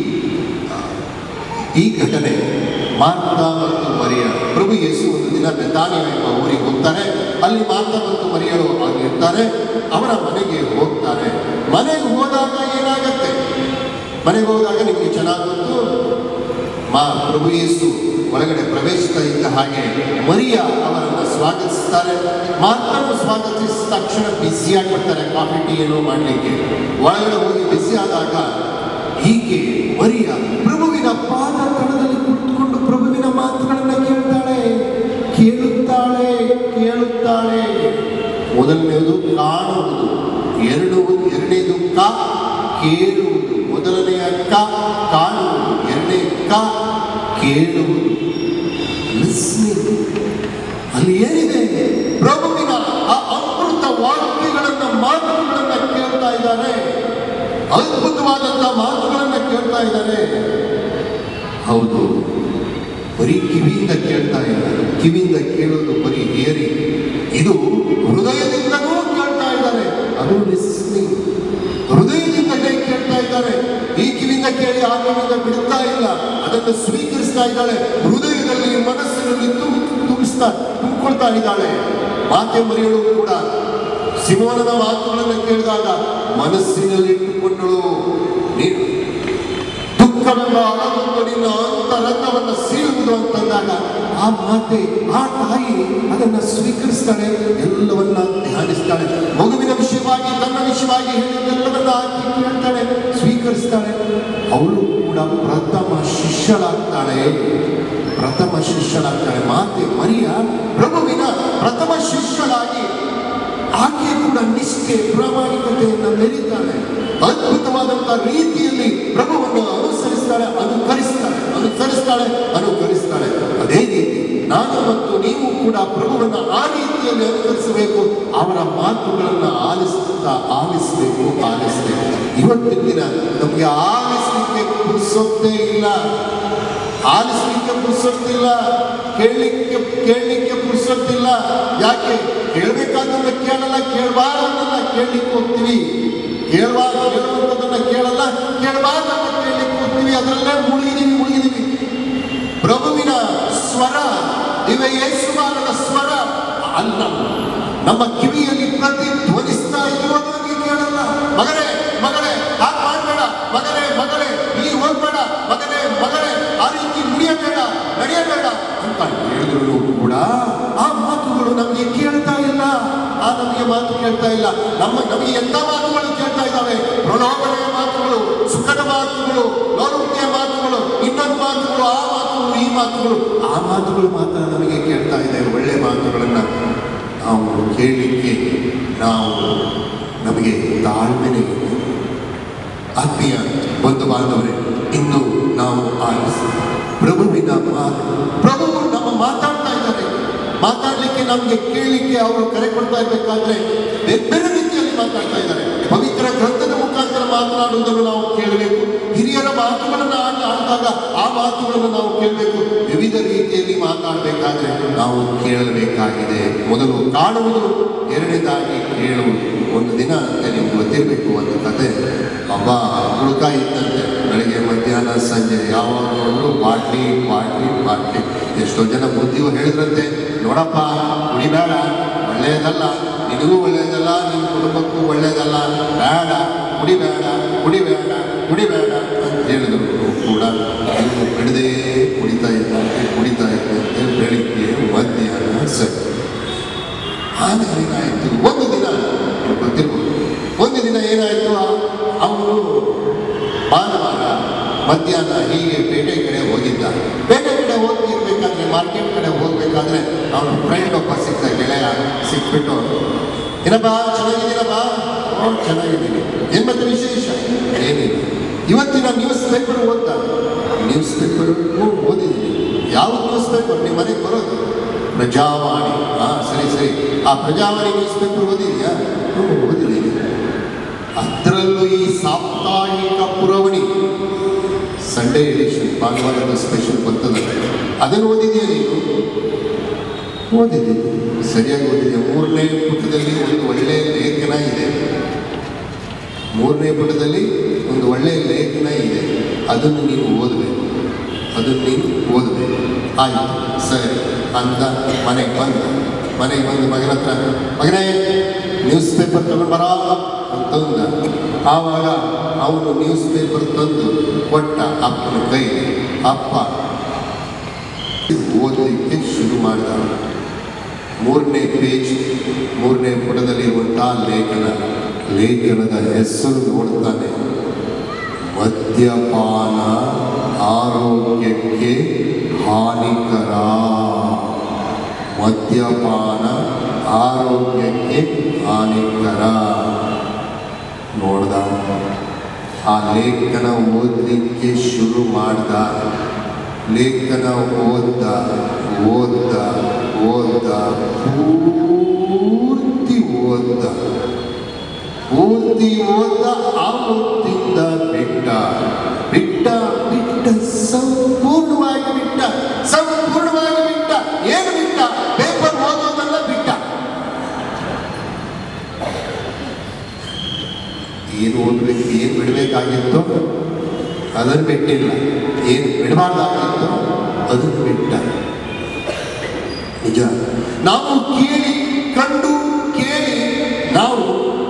ಈ ಘಟನೆ ಮಾರ್ತಾ ಮತ್ತು ಮರಿಯ ಪ್ರಭು ಯೇಸು ಒಂದು ದಿನ ಬೆತಾನಿಯ ಎಂಬ ಊರಿಗೆ ಹೋಗ್ತಾರೆ ಅಲ್ಲಿ ಮಾರ್ತಾ ಮತ್ತು ಮರಿಯಳು ಆಗಿರ್ತಾರೆ ಅವರ ಮನೆಗೆ ಹೋಗ್ತಾರೆ ಮನೆಗೆ ಹೋದಾಗ ಏನಾಗತ್ತೆ ಮನೆಗೆ ಹೋದಾಗ ನಿಮಗೆ ಚೆನ್ನಾಗಿ ಗೊತ್ತು ಮಾ ಪ್ರಭು ಯೇಸು ಒಳಗಡೆ ಪ್ರವೇಶಿಸ್ತಾ ಇದ್ದ ಹಾಗೆ ಮರಿಯ ಅವರನ್ನು ಸ್ವಾಗತಿಸ್ತಾರೆ ಮಾತನ್ನು ಸ್ವಾಗತಿಸಿದ ತಕ್ಷಣ ಬಿಸಿಯಾಗಿ ಬಿಡ್ತಾರೆ ಕಾಫಿ ಟೀ ಏನೋ ಮಾಡಲಿಕ್ಕೆ ಒಳಗಡೆ ಹೋಗಿ ಬಿಸಿ ಆದಾಗ ಹೀಗೆ ಮರಿಯ ಪ್ರಭುವಿನ ಪಾದ ತಳದಲ್ಲಿ ಕುಳಿತುಕೊಂಡು ಪ್ರಭುವಿನ ಮಾತುಗಳನ್ನು ಕೇಳ್ತಾಳೆ ಕೇಳುತ್ತಾಳೆ ಕೇಳುತ್ತಾಳೆ ಮೊದಲನೆಯದು ಕಾಣುವುದು ಎರಡು ಎರಡನೇದು ಕ ಕೇಳುವುದು ಮೊದಲನೆಯ ಕ ಕಾಣುವುದು ಎರಡನೇ ಕ ಕೇಳುವುದು Listening. ಅಲ್ಲಿ ಏನಿದೆ ಪ್ರಭುವಿನ ಆ ಅಮೃತ ವಾಕ್ಯಗಳನ್ನ ಮಾತುಗಳನ್ನ ಕೇಳ್ತಾ ಇದ್ದಾರೆ ಅದ್ಭುತವಾದಂತಹ ಮಾತುಗಳನ್ನ ಕೇಳ್ತಾ ಇದ್ದಾರೆ ಹೌದು ಬರೀ ಕಿವಿಯಿಂದ ಕೇಳ್ತಾ ಇಲ್ಲ ಕಿವಿಯಿಂದ ಕೇಳೋದು ಬರೀ ಏರಿ ಇದು ಹೃದಯದಿಂದನೂ ಕೇಳ್ತಾ ಇದ್ದಾರೆ ಅದು ಲಿಸ್ನಿಂಗ್ ಹೃದಯದಿಂದಲೇ ಕೇಳ್ತಾ ಇದ್ದಾರೆ ಈ ಕಿವಿಯಿಂದ ಕೇಳಿ ಆ ಕಿವಿಯಿಂದ ಬಿಡ್ತಾ ಇಲ್ಲ ಅದನ್ನು ಸ್ವೀಕರಿಸ್ತಾ ಇದ್ದಾಳೆ ಹೃದಯದಲ್ಲಿ ಮನಸ್ಸಿನಲ್ಲಿ ತುಂಬ ತುಂಬಿಸ್ತಾ ತುಂಬಿಕೊಳ್ತಾ ಇದ್ದಾಳೆ ಮಾತೆ ಮರಿಯಳು ಕೂಡ ಸಿಮೋನನ ಮಾತುಗಳನ್ನು ಕೇಳಿದಾಗ ಮನಸ್ಸಿನಲ್ಲಿ ಇಟ್ಟುಕೊಂಡಳು ನೀನು ದುಃಖವೆಂಬ ಅಳದೊಂದು ನಿನ್ನ ಅಂತರಂಗವನ್ನು ಸೀಳುವುದು ಅಂತಂದಾಗ ಆ ಮಾತೆ ಆ ತಾಯಿ ಅದನ್ನ ಸ್ವೀಕರಿಸ್ತಾಳೆ ಎಲ್ಲವನ್ನ ಧ್ಯಾನಿಸ್ತಾಳೆ ಮಗುವಿನ ವಿಷಯವಾಗಿ ತನ್ನ ವಿಷಯವಾಗಿ ಹೇಳಿದ್ದೆಲ್ಲವನ್ನ ಹಾಕಿ ಕೇಳ್ತಾಳೆ ಸ್ವೀಕರಿಸ್ತಾಳೆ ಅವಳು ಕೂಡ ಪ್ರಥಮ ಶಿಷ್ಯಳಾಗ್ತಾಳೆ ಪ್ರಥಮ ಶಿಷ್ಯಳಾಗ್ತಾಳೆ ಮಾತೆ ಮರಿಯ ಪ್ರಭುವಿನ ಪ್ರಥಮ ಶಿಷ್ಯಳಾಗಿ ಆಕೆ ಕೂಡ ನಿಷ್ಠೆ ಪ್ರಾಮಾಣಿಕತೆಯನ್ನು ಮೆರೀತಾಳೆ ಅದ್ಭುತವಾದಂತಹ ರೀತಿಯಲ್ಲಿ ಪ್ರಭುವನ್ನು ಅನುಸರಿಸ್ತಾಳೆ ಅನುಕರಿಸ್ತಾಳೆ ಅನುಸರಿಸ್ತಾಳೆ ಅನುಕರಿಸ್ತಾಳೆ ಅದೇ ರೀತಿ ನಾನು ಮತ್ತು ನೀವು ಕೂಡ ಪ್ರಭುವನ್ನು ಆ ರೀತಿಯಲ್ಲಿ ಅನುಕರಿಸಬೇಕು ಅವರ ಮಾತುಗಳನ್ನು ಆಲಿಸ್ತಾ ಆಲಿಸಬೇಕು ಆಲಿಸಬೇಕು ಇವತ್ತಿನ ದಿನ ನಮಗೆ ಆಲಿಸಲಿಕ್ಕೆ ಪುರುಸೊತ್ತೇ ಇಲ್ಲ ಆಲಿಸ್ಲಿಕ್ಕೆ ಪುರ್ಸೊತ್ತಿಲ್ಲ ಕೇಳಲಿಕ್ಕೆ ಕೇಳಲಿಕ್ಕೆ ಪುರ್ಸೊತ್ತಿಲ್ಲ ಯಾಕೆ ಕೇಳಬೇಕಾದನ್ನ ಕೇಳಲ್ಲ ಕೇಳಬಾರ್ದನ್ನ ಕೇಳಲಿಕ್ಕೆ ಹೋಗ್ತೀವಿ ಕೇಳಬಾರ್ದು ಕೇಳುವಂಥದ್ದನ್ನ ಕೇಳಲ್ಲ ಕೇಳಬಾರ್ದನ್ನ ಕೇಳಲಿಕ್ಕೆ ಹೋಗ್ತೀವಿ ಅದರಲ್ಲೇ ಮುಳುಗಿದೀವಿ ಮುಳುಗಿದೀವಿ ಪ್ರಭುವಿನ ಸ್ವರ ದಿವ್ಯ ಯೇಸುವಾನದ ಸ್ವರ ಅಲ್ಲ ನಮ್ಮ ಕಿವಿಯಲ್ಲಿ ಪ್ರತಿಧ್ವನಿಸ್ತಾ ಇರುವುದು ನಮಗೆ ಕೇಳಲ್ಲ ಮಗನೇ ಮಗಳೇ ಹಾಗೆ ಮಾಡಬೇಡ ಮಗನೇ ಮಗಳೇ ಈ ಹೋಗ್ಬೇಡ ಮಗನೇ ಮಗಳೇ ಆ ರೀತಿ ನುಡಿಯಬೇಡ ನಡೆಯಬೇಡ ಅಂತ ಹೇಳಿದ್ರು ಕೂಡ ಆ ಮಾತುಗಳು ನಮಗೆ ಕೇಳ್ತಾ ಇಲ್ಲ ಆ ನಮಗೆ ಮಾತು ಕೇಳ್ತಾ ಇಲ್ಲ ನಮ್ಮ ನಮಗೆ ಎಂತ ಮಾತುಗಳು ಕೇಳ್ತಾ ಇದ್ದಾವೆ ಪ್ರಲೋಭನೆಯ ಮಾತುಗಳು ಸುಖದ ಮಾತುಗಳು ಲೌಕಿಯ ಮಾತುಗಳು ಇನ್ನೊಂದು ಮಾತುಗಳು ಆ ಮಾತುಗಳು ಈ ಮಾತುಗಳು ಆ ಮಾತುಗಳು ಮಾತ್ರ ನಮಗೆ ಕೇಳ್ತಾ ಇದೆ ಒಳ್ಳೆ ಮಾತುಗಳನ್ನ ನಾವು ಕೇಳಲಿಕ್ಕೆ ನಾವು ನಮಗೆ ತಾಳ್ಮೆನೆ ಇಲ್ಲ. ಆತ್ಮೀಯ ಬಂಧು ಬಾಂಧವರೇ ಇಂದು ನಾವು ಆಲಿಸಿ ಪ್ರಭುವಿನ ಮಾತು ಪ್ರಭು ನಮ್ಮ ಮಾತಾಡ್ತಾ ಇದ್ದಾರೆ ಮಾತಾಡ್ಲಿಕ್ಕೆ ನಮಗೆ ಕೇಳಲಿಕ್ಕೆ ಅವರು ಕರೆ ಕೊಡ್ತಾ ಇರ್ಬೇಕಾದ್ರೆ ಬೇರೆ ಬೇರೆ ರೀತಿಯಲ್ಲಿ ಮಾತಾಡ್ತಾ ಇದ್ದಾರೆ ಪವಿತ್ರ ಗ್ರಂಥದ ಮುಖಾಂತರ ಮಾತನಾಡುವುದನ್ನು ನಾವು ಕೇಳಬೇಕು ಹಿರಿಯರ ಮಾತುಗಳನ್ನು ಆಡಿ ಆಡಿದಾಗ ಆ ಮಾತುಗಳನ್ನು ನಾವು ಕೇಳಬೇಕು ವಿವಿಧ ರೀತಿಯಲ್ಲಿ ಮಾತಾಡಬೇಕಾದ್ರೆ ನಾವು ಕೇಳಬೇಕಾಗಿದೆ ಮೊದಲು ಕಾಣುವುದು ಎರಡನೇದಾಗಿ ಕೇಳುವುದು ಒಂದು ದಿನ ಅಂತ ನಿಮ್ಗೆ ಗೊತ್ತಿರಬೇಕು ಒಂದು ಕತೆ ಒಬ್ಬ ಹುಡುಗ ಇದ್ದಂತೆ ಬೆಳಗ್ಗೆ ಮಧ್ಯಾಹ್ನ ಸಂಜೆ ಯಾವಾಗಲೂ ಬಾಟ್ಲಿ ಬಾಟ್ಲಿ ಬಾಟ್ಲಿ ಎಷ್ಟೋ ಜನ ಬುದ್ಧಿಯು ಹೇಳಿದ್ರಂತೆ ನೋಡಪ್ಪ ಕುಡಿಬೇಡ ಒಳ್ಳೆಯದಲ್ಲ ನಿನಗೂ ಒಳ್ಳೆಯದಲ್ಲ ನಿನ್ನ ಕುಟುಂಬಕ್ಕೂ ಒಳ್ಳೆಯದಲ್ಲ ಬೇಡ ಕುಡಿಬೇಡ ಕುಡಿಬೇಡ ಕುಡಿಬೇಡ ಅಂತ ಹೇಳಿದ್ರು ಕೂಡ ಇವನು ಬಿಡದೆ ಕುಡಿತಾ ಇದ್ದಂತೆ ಕುಡಿತಾ ಇದ್ದಂತೆ ಬೆಳಿಗ್ಗೆ ಮಧ್ಯಾಹ್ನ ಸಂಜೆ ಆಮೇಲೆ ಏನಾಯಿತು ಒಂದು ದಿನ ನಿಮ್ಗೆ ಗೊತ್ತಿರ್ಬೋದು ಒಂದು ದಿನ ಏನಾಯಿತು ಅವನು ಭಾನುವಾರ ಮಧ್ಯಾಹ್ನ ಹೀಗೆ ಪೇಟೆ ಕಡೆ ಹೋಗಿದ್ದ ಪೇಟೆ ಕಡೆ ಹೋಗ್ತಿರ್ಬೇಕಾದ್ರೆ ಮಾರ್ಕೆಟ್ ಕಡೆ ಹೋಗ್ಬೇಕಾದ್ರೆ ಅವನ ಫ್ರೆಂಡ್ ಒಬ್ಬ ಸಿಕ್ತ ಗೆಳೆಯ ಸಿಕ್ಬಿಟ್ಟು ಏನಪ್ಪ ಚೆನ್ನಾಗಿದ್ದೀನಪ್ಪ ಓ ಚೆನ್ನಾಗಿದ್ದೀನಿ ಏನ್ ಮತ್ತೆ ವಿಶೇಷ ಏನಿಲ್ಲ ಇವತ್ತಿನ ನ್ಯೂಸ್ ಪೇಪರ್ ಓದ್ತಾ ನ್ಯೂಸ್ ಪೇಪರ್ ಓದಿದ್ದೀನಿ ಯಾವ ನ್ಯೂಸ್ ಪೇಪರ್ ನಿಮ್ಮ ಮನೆಗೆ ಬರೋದು ಪ್ರಜಾವಾಣಿ ಹಾ ಸರಿ ಸರಿ ಆ ಪ್ರಜಾವಾಣಿ ನ್ಯೂಸ್ ಪೇಪರ್ ಓದಿದ್ಯಾ ಹ್ಞೂ ಓದಿದ್ದೀನಿ ಅದರಲ್ಲೂ ಈ ಸಾಪ್ತಾಹಿಕ ಪುರವಣಿ ಸಂಡೇ ಎಡಿಷನ್ ಭಾನುವಾರದ ಸ್ಪೆಷಲ್ ಬರ್ತದೆ ಅದನ್ನು ಓದಿದೆಯಾ ನೀನು ಓದಿದ್ದೀನಿ ಸರಿಯಾಗಿ ಓದಿದೆ ಮೂರನೇ ಪುಟದಲ್ಲಿ ಒಂದು ಒಳ್ಳೆಯ ಲೇಖನ ಇದೆ ಮೂರನೇ ಪುಟದಲ್ಲಿ ಒಂದು ಒಳ್ಳೆಯ ಲೇಖನ ಇದೆ ಅದನ್ನು ನೀವು ಓದಬೇಕು ಅದನ್ನು ನೀನು ಓದಬೇಕು ಆಯಿತು ಸರಿ ಅಂತ ಮನೆಗೆ ಬಂದ ಮನೆಗೆ ಬಂದು ಮಗನ ಹತ್ರ ಮಗನೇ ನ್ಯೂಸ್ ಪೇಪರ್ ತಗೊಂಡು ಬರ ಅಂತಂದ ಆವಾಗ ಅವನು ನ್ಯೂಸ್ ಪೇಪರ್ ತಂದು ಕೊಟ್ಟ ಅಪ್ಪನ ಕೈ ಅಪ್ಪ ಓದಲಿಕ್ಕೆ ಶುರು ಮಾಡಿದ ಮೂರನೇ ಪೇಜ್ ಮೂರನೇ ಪುಟದಲ್ಲಿರುವಂತಹ ಲೇಖನ ಲೇಖನದ ಹೆಸರು ನೋಡ್ತಾನೆ ಮದ್ಯಪಾನ ಆರೋಗ್ಯಕ್ಕೆ ಹಾನಿಕರ ಮದ್ಯಪಾನ ಆರೋಗ್ಯಕ್ಕೆ ಹಾನಿಕರ ನೋಡ್ದ ಆ ಲೇಖನ ಓದಲಿಕ್ಕೆ ಶುರು ಮಾಡ್ದ ಲೇಖನ ಓದ್ದ ಓದ್ದ ಓದ್ದ ಪೂರ್ತಿ ಓದ್ದ ಪೂರ್ತಿ ಓದ್ದ ಆವತ್ತಿಂದ ಬಿಟ್ಟ ಬಿಟ್ಟ ಬಿಟ್ಟ ಸಂಪೂರ್ಣವಾಗಿ ಬಿಟ್ಟ ಸಂಪೂರ್ಣವಾಗಿ ಬಿಟ್ಟ ಏನು ಬಿಟ್ಟ ಪೇಪರ್ ಓದೋದನ್ನ ಬಿಟ್ಟ ಏನು ಓದ್ಬೇಕು ಏನು ಬಿಡಬೇಕಾಗಿತ್ತು ಅದನ್ನು ಬಿಟ್ಟಿಲ್ಲ ಏನು ಬಿಡಬಾರ್ದಾಗಿತ್ತು ಅದನ್ನು ಬಿಟ್ಟ ನಿಜ ನಾವು ಕೇಳಿ ಕಂಡು ಕೇಳಿ ನಾವು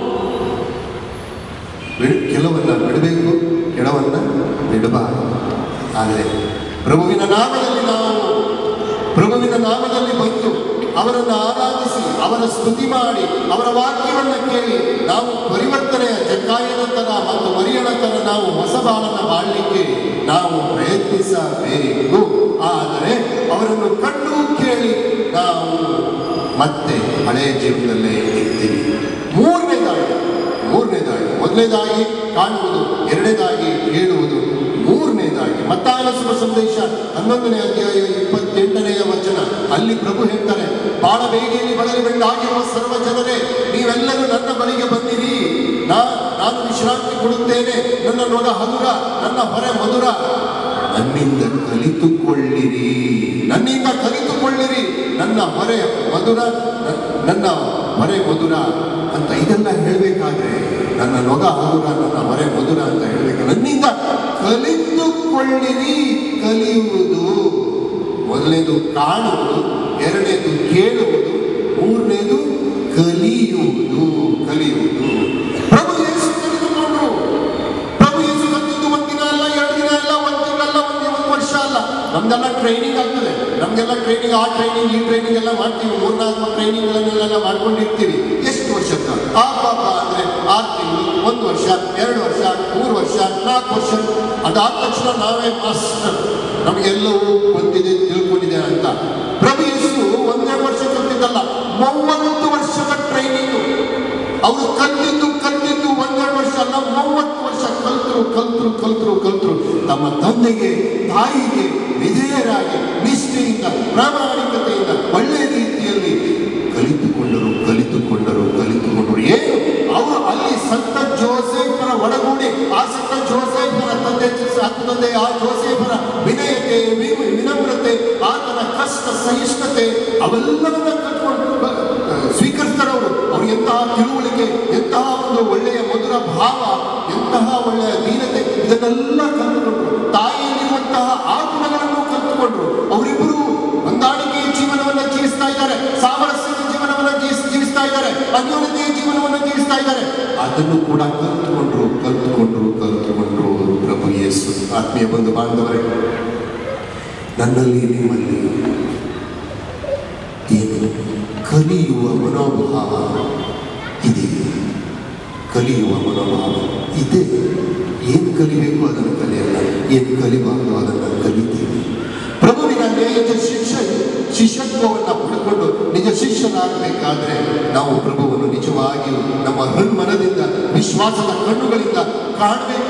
ಬಿಡ್ ಕೆಲವನ್ನ ಬಿಡಬೇಕು ಕೆಲವನ್ನ ಬಿಡಬಾರದು ಆದರೆ ಪ್ರಭುವಿನ ನಾಮದಲ್ಲಿ ನಾವು ಪ್ರಭುವಿನ ನಾಮದಲ್ಲಿ ಬಂದು ಅವರನ್ನು ಆರಾಧಿಸಿ ಅವರ ಸ್ತುತಿ ಮಾಡಿ ಅವರ ವಾಕ್ಯವನ್ನು ಕೇಳಿ ನಾವು ಪರಿವರ್ತನೆಯ ಜಕ್ಕಾಯನ ಥರ ಮತ್ತು ಮರಿಯನ ಥರ ನಾವು ಹೊಸ ಬಾಳನ್ನು ಮಾಡಲಿಕ್ಕೆ ನಾವು ಪ್ರಯತ್ನಿಸಬೇಕು ಆದರೆ ಅವರನ್ನು ಕಂಡು ಕೇಳಿ ನಾವು ಮತ್ತೆ ಹಳೆಯ ಜೀವನದಲ್ಲೇ ಇರ್ತೀವಿ ಮೂರನೇದಾಗಿ ಮೂರನೇದಾಗಿ ಮೊದಲನೇದಾಗಿ ಕಾಣುವುದು ಎರಡನೇದಾಗಿ ಹೇಳುವುದು ಮೂರನೇದಾಗಿ ಮತ್ತಾಯನ ಶುಭ ಸಂದೇಶ ಹನ್ನೊಂದನೇ ಅಧ್ಯಾಯ ಇಪ್ಪತ್ತೆಂಟನೆಯ ವಚನ ಅಲ್ಲಿ ಪ್ರಭು ಹೇಳ್ತಾರೆ ಬಾಳ ಬೇಗೆಯಲ್ಲಿ ಬಳಲಿ ಬೆಳ್ಳಾಗಿರುವ ಸರ್ವ ಜನರೇ ನೀವೆಲ್ಲರೂ ನನ್ನ ಬಳಿಗೆ ಬಂದಿರಿ ನಾ ನಾನು ವಿಶ್ರಾಂತಿ ಕೊಡುತ್ತೇನೆ ನನ್ನ ನೊಗ ಹಗುರ ನನ್ನ ಹೊರೆ ಮಧುರ ನನ್ನಿಂದ ಕಲಿತು ಕಲಿತುಕೊಳ್ಳಿರಿ ನನ್ನಿಂದ ಕಲಿತುಕೊಳ್ಳಿರಿ ನನ್ನ ಹೊರೆ ಮಧುರ ನ- ನನ್ನ ಹೊರೆ ಮಧುರ ಅಂತ ಇದೆಲ್ಲ ಹೇಳಬೇಕಾದ್ರೆ ನನ್ನ ನೊಗ ಹಗುರ ನನ್ನ ಹೊರೆ ಮಧುರ ಅಂತ ಹೇಳಬೇಕು ನನ್ನಿಂದ ಕಲಿತುಕೊಳ್ಳಿರಿ ಕಲಿಯುವುದು ಮೊದಲನೇದು ಕಾಣುವುದು ಎರಡನೇದು ಕೇಳುವುದು ಮೂರನೇದು ಕಲಿಯುವುದು ಕಲಿಯುವುದು ಪ್ರಭು ಯೇಸು ಕಲಿತುಕೊಂಡ್ರು ಪ್ರಭು ಯೇಸು ಕಲಿತು ಒಂದು ದಿನ ಅಲ್ಲ ಎರಡು ದಿನ ಅಲ್ಲ ಒಂದು ತಿಂಗಳಲ್ಲ ಒಂದು ಒಂದು ವರ್ಷ ಅಲ್ಲ ನಮ್ದೆಲ್ಲ ಟ್ರೈನಿಂಗ್ ಆಗ್ತದೆ ನಮ್ಗೆಲ್ಲ ಟ್ರೈನಿಂಗ್ ಆ ಟ್ರೈನಿಂಗ್ ಈ ಟ್ರೈನಿಂಗ್ ಎಲ್ಲ ಮಾಡ್ತೀವಿ ಮೂರ್ನಾಲ್ಕು ಟ್ರೈನಿಂಗ್ಗಳನ್ನೆಲ್ಲ ಮಾಡ್ಕೊಂಡಿರ್ತೀವಿ ಎಷ್ಟು ವರ್ಷಕ್ಕ ಆ ಪಾಪ ಅಂದ್ರೆ ಆರು ತಿಂಗಳು ಒಂದು ವರ್ಷ ಎರಡು ವರ್ಷ ಮೂರು ವರ್ಷ ನಾಲ್ಕು ವರ್ಷ ಅದಾದ ತಕ್ಷಣ ನಾವೇ ಮಾಸ್ಟರ್ ನಮಗೆಲ್ಲವೂ ಗೊತ್ತಿದೆ ತಿಳ್ಕೊಂಡಿದೆ ಅಂತ ಪ್ರಭು ಯೇಸು ಒಂದೇ ವರ್ಷ ಕಲ್ತಿದ್ದಲ್ಲ ಮೂವತ್ತು ವರ್ಷದ ಟ್ರೈನಿಂಗ್ ಅವರು ಕಲ್ತಿದ್ದು ಕಲ್ತಿದ್ದು ಒಂದೆರಡು ವರ್ಷ ಅಲ್ಲ ಮೂವತ್ತು ವರ್ಷ ಕಲ್ತರು ಕಲ್ತರು ಕಲ್ತರು ಕಲ್ತರು ತಮ್ಮ ತಂದೆಗೆ ತಾಯಿಗೆ ವಿಧೇಯರಾಗಿ ನಿಷ್ಠೆಯಿಂದ ಪ್ರಾಮಾಣಿಕತೆಯಿಂದ ಒಳ್ಳೆಯ ರೀತಿಯಲ್ಲಿ ಕಲಿತುಕೊಂಡರು ಕಲಿತುಕೊಂಡರು ಕಲಿತುಕೊಂಡರು ಏನು ಅವರು ಅಲ್ಲಿ ಸಂತ ಜೋಸೆಫರ ಒಡಗೂಡಿ ಆ ಸಂತ ಜೋಸೆಫರ ತಂದೆ ಸಾಕು ತಂದೆ ಆ ಜೋಸೆಫರ ವಿನಯತೆ ವಿ- ವಿನಮ್ರತೆ ಆತನ ಕಷ್ಟ ಸಹಿಷ್ಣುತೆ ಅವೆಲ್ಲವನ್ನ ಕಟ್ಕೊಂಡು ಸ್ವೀಕರಿಸ್ತಾರೆ ಅವರು ಅವ್ರು ಎಂತಹ ತಿಳುವಳಿಕೆ ಎಂತಹ ಒಂದು ಒಳ್ಳೆಯ ಮಧುರ ಭಾವ ಎಂತಹ ಒಳ್ಳೆಯ ದೀನತೆ ಇದನ್ನೆಲ್ಲ ಕಲಿತುಕೊಂಡ್ರು ತಾಯಿಯಲ್ಲಿರುವಂತಹ ಆ ಗುಣಗಳನ್ನು ಕಲಿತುಕೊಂಡ್ರು ಅವರಿಬ್ಬರು ಹೊಂದಾಣಿಕೆಯ ಜೀವನವನ್ನ ಜೀವಿಸ್ತಾ ಇದ್ದಾರೆ ಸಾಮರಸ್ಯದ ಜೀವನವನ್ನ ಜೀವಿಸ್- ಜೀವಿಸ್ತಾ ಇದ್ದಾರೆ ಅನ್ಯೋನ್ಯತೆಯ ಜೀವನವನ್ನ ಜೀವಿಸ್ತಾ ಇದ್ದಾರೆ ಅದನ್ನು ಕೂಡ ಕಲಿತುಕೊಂಡ್ರು ಕಲಿತುಕೊಂಡ್ರು ಕಲಿತುಕೊಂಡ್ರು ಪ್ರಭು ಯೇಸು ಆತ್ಮೀಯ ಬಂಧು ಬಾಂಧವರೇ ನನ್ನಲ್ಲಿ ನಿಮ್ಮಲ್ಲಿ ಏನು ಕಲಿಯುವ ಮನೋಭಾವ ಇದೆ ಕಲಿಯುವ ಮನೋಭಾವ ಇದೆ ಏನು ಕಲಿಬೇಕು ಅದನ್ನು ಕಲಿಯಲ್ಲ ಏನು ಕಲಿಬಾರ್ದು ಅದನ್ನು ಕಲಿತೀವಿ ಪ್ರಭುವಿನ ನಿಜ ಶಿಕ್ಷ ಶಿಷ್ಯತ್ವವನ್ನು ಪಡ್ಕೊಂಡು ನಿಜ ಶಿಷ್ಯನಾಗಬೇಕಾದ್ರೆ ನಾವು ಪ್ರಭುವನ್ನು ನಿಜವಾಗಿಯೂ ನಮ್ಮ ಹೃನ್ಮನದಿಂದ ವಿಶ್ವಾಸದ ಕಣ್ಣುಗಳಿಂದ ಕಾಣಬೇಕು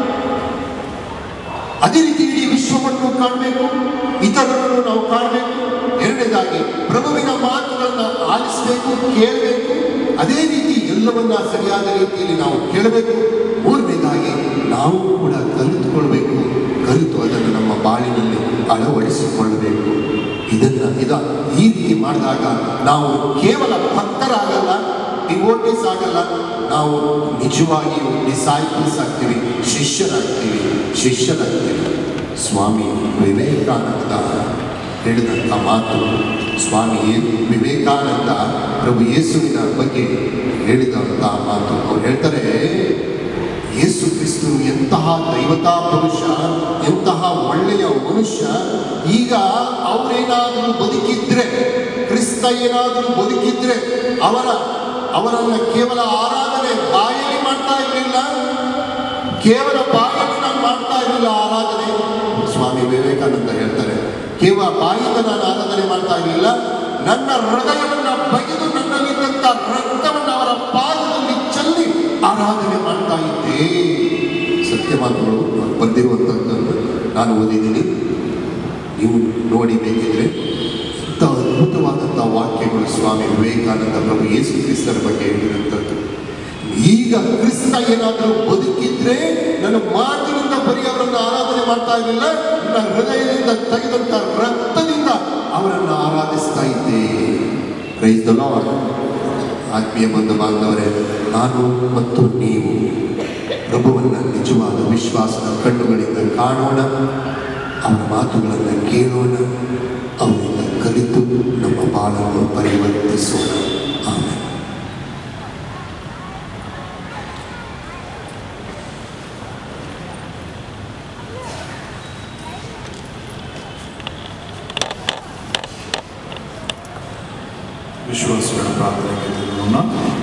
ಅದೇ ರೀತಿ ಇಡೀ ವಿಶ್ವವನ್ನು ಕಾಣಬೇಕು ಇತರರನ್ನು ನಾವು ಕಾಣಬೇಕು ಎರಡನೇದಾಗಿ ಪ್ರಭುವಿನ ಮಾತುಗಳನ್ನು ಆಲಿಸಬೇಕು ಕೇಳಬೇಕು ಅದೇ ರೀತಿ ಎಲ್ಲವನ್ನ ಸರಿಯಾದ ರೀತಿಯಲ್ಲಿ ನಾವು ಕೇಳಬೇಕು ಮೂರನೇದಾಗಿ ನಾವು ಕೂಡ ಕಲಿತುಕೊಳ್ಬೇಕು ಕಲಿತು ಅದನ್ನು ನಮ್ಮ ಬಾಳಿನಲ್ಲಿ ಅಳವಡಿಸಿಕೊಳ್ಳಬೇಕು ಇದನ್ನ ಇದ ಈ ರೀತಿ ಮಾಡಿದಾಗ ನಾವು ಕೇವಲ ಭಕ್ತರಾಗಲ್ಲ ಡಿವೋಟಿಸ್ ಆಗಲ್ಲ ನಾವು ನಿಜವಾಗಿಯೂ ಡಿಸೈಪಲ್ಸ್ ಆಗ್ತೀವಿ ಶಿಷ್ಯರಾಗ್ತೀವಿ ಶಿಷ್ಯರಾಗ್ತೀವಿ ಸ್ವಾಮಿ ವಿವೇಕಾನಂದ ಹೇಳಿದಂಥ ಮಾತು ಸ್ವಾಮಿ ವಿವೇಕಾನಂದ ಪ್ರಭು ಯೇಸುವಿನ ಬಗ್ಗೆ ಹೇಳಿದಂಥ ಮಾತು ಅವ್ರು ಹೇಳ್ತಾರೆ ಯೇಸು ಕ್ರಿಸ್ತು ಎಂತಹ ದೈವತಾ ಪುರುಷ ಎಂತಹ ಒಳ್ಳೆಯ ಮನುಷ್ಯ ಈಗ ಅವರೇನಾದರೂ ಬದುಕಿದ್ರೆ ಕ್ರಿಸ್ತ ಏನಾದರೂ ಬದುಕಿದ್ರೆ ಅವರ ಅವರನ್ನ ಕೇವಲ ಆರಾಧನೆ ಬಾಯಲ್ಲಿ ಮಾಡ್ತಾ ಇರಲಿಲ್ಲ ಕೇವಲ ಬಾಯಲ್ಲಿ ನಾನು ಮಾಡ್ತಾ ಇರಲಿಲ್ಲ ಆರಾಧನೆ ಸ್ವಾಮಿ ವಿವೇಕಾನಂದ ಹೇಳ್ತಾರೆ ಕೇವಲ ಬಾಯಿಂದ ನಾನು ಆರಾಧನೆ ಮಾಡ್ತಾ ಇರಲಿಲ್ಲ ನನ್ನ ಹೃದಯವನ್ನ ಬಗೆದು ನನ್ನಲ್ಲಿದ್ದಂಥ ರಕ್ತವನ್ನು ಅವರ ಪಾದದಲ್ಲಿ ಚೆಲ್ಲಿ ಆರಾಧನೆ ಮಾಡ್ತಾ ಇದ್ದೆ ಸತ್ಯ ಮಾತುಗಳು ಬರೆದಿರುವಂಥದ್ದನ್ನು ನಾನು ಓದಿದ್ದೀನಿ ನೀವು ನೋಡಿ ಬೇಕಿದ್ರೆ ಇಂಥ ಅದ್ಭುತವಾದಂಥ ವಾಕ್ಯಗಳು ಸ್ವಾಮಿ ವಿವೇಕಾನಂದ ಪ್ರಭು ಯೇಸು ಕ್ರಿಸ್ತರ ಬಗ್ಗೆ ಹೇಳಿರುವಂಥದ್ದು ಈಗ ಕ್ರಿಸ್ತ ಏನಾದರೂ ಬದುಕಿದ್ರೆ ನನ್ನ ಮಾತಿನಿಂದ ಬರೀ ಅವರನ್ನು ಆರಾಧನೆ ಮಾಡ್ತಾ ಇರಲಿಲ್ಲ ನನ್ನ ಹೃದಯದಿಂದ ತೆಗೆದಂಥ ರಕ್ತದಿಂದ ಅವರನ್ನು ಆರಾಧಿಸ್ತಾ ಇದ್ದೆ ಪ್ರೈಸ್ ದ ಲಾರ್ಡ್ ಆತ್ಮೀಯ ಬಂಧು ಬಾಂಧವರೇ ನಾನು ಮತ್ತು ನೀವು ಪ್ರಭುವನ್ನ ನಿಜವಾದ ವಿಶ್ವಾಸದ ಕಣ್ಣುಗಳಿಂದ ಕಾಣೋಣ ಅವರ ಮಾತುಗಳನ್ನು ಕೇಳೋಣ ಅವರಿಂದ ಕಲಿತು ನಮ್ಮ ಬಾಳನ್ನು ಪರಿವರ್ತಿಸೋಣ ಆಮೇಲೆ ವಿಶ್ವಾಸಗಳ ಪ್ರಾರ್ಥನೆಗೆ ತಿರುಗೋಣ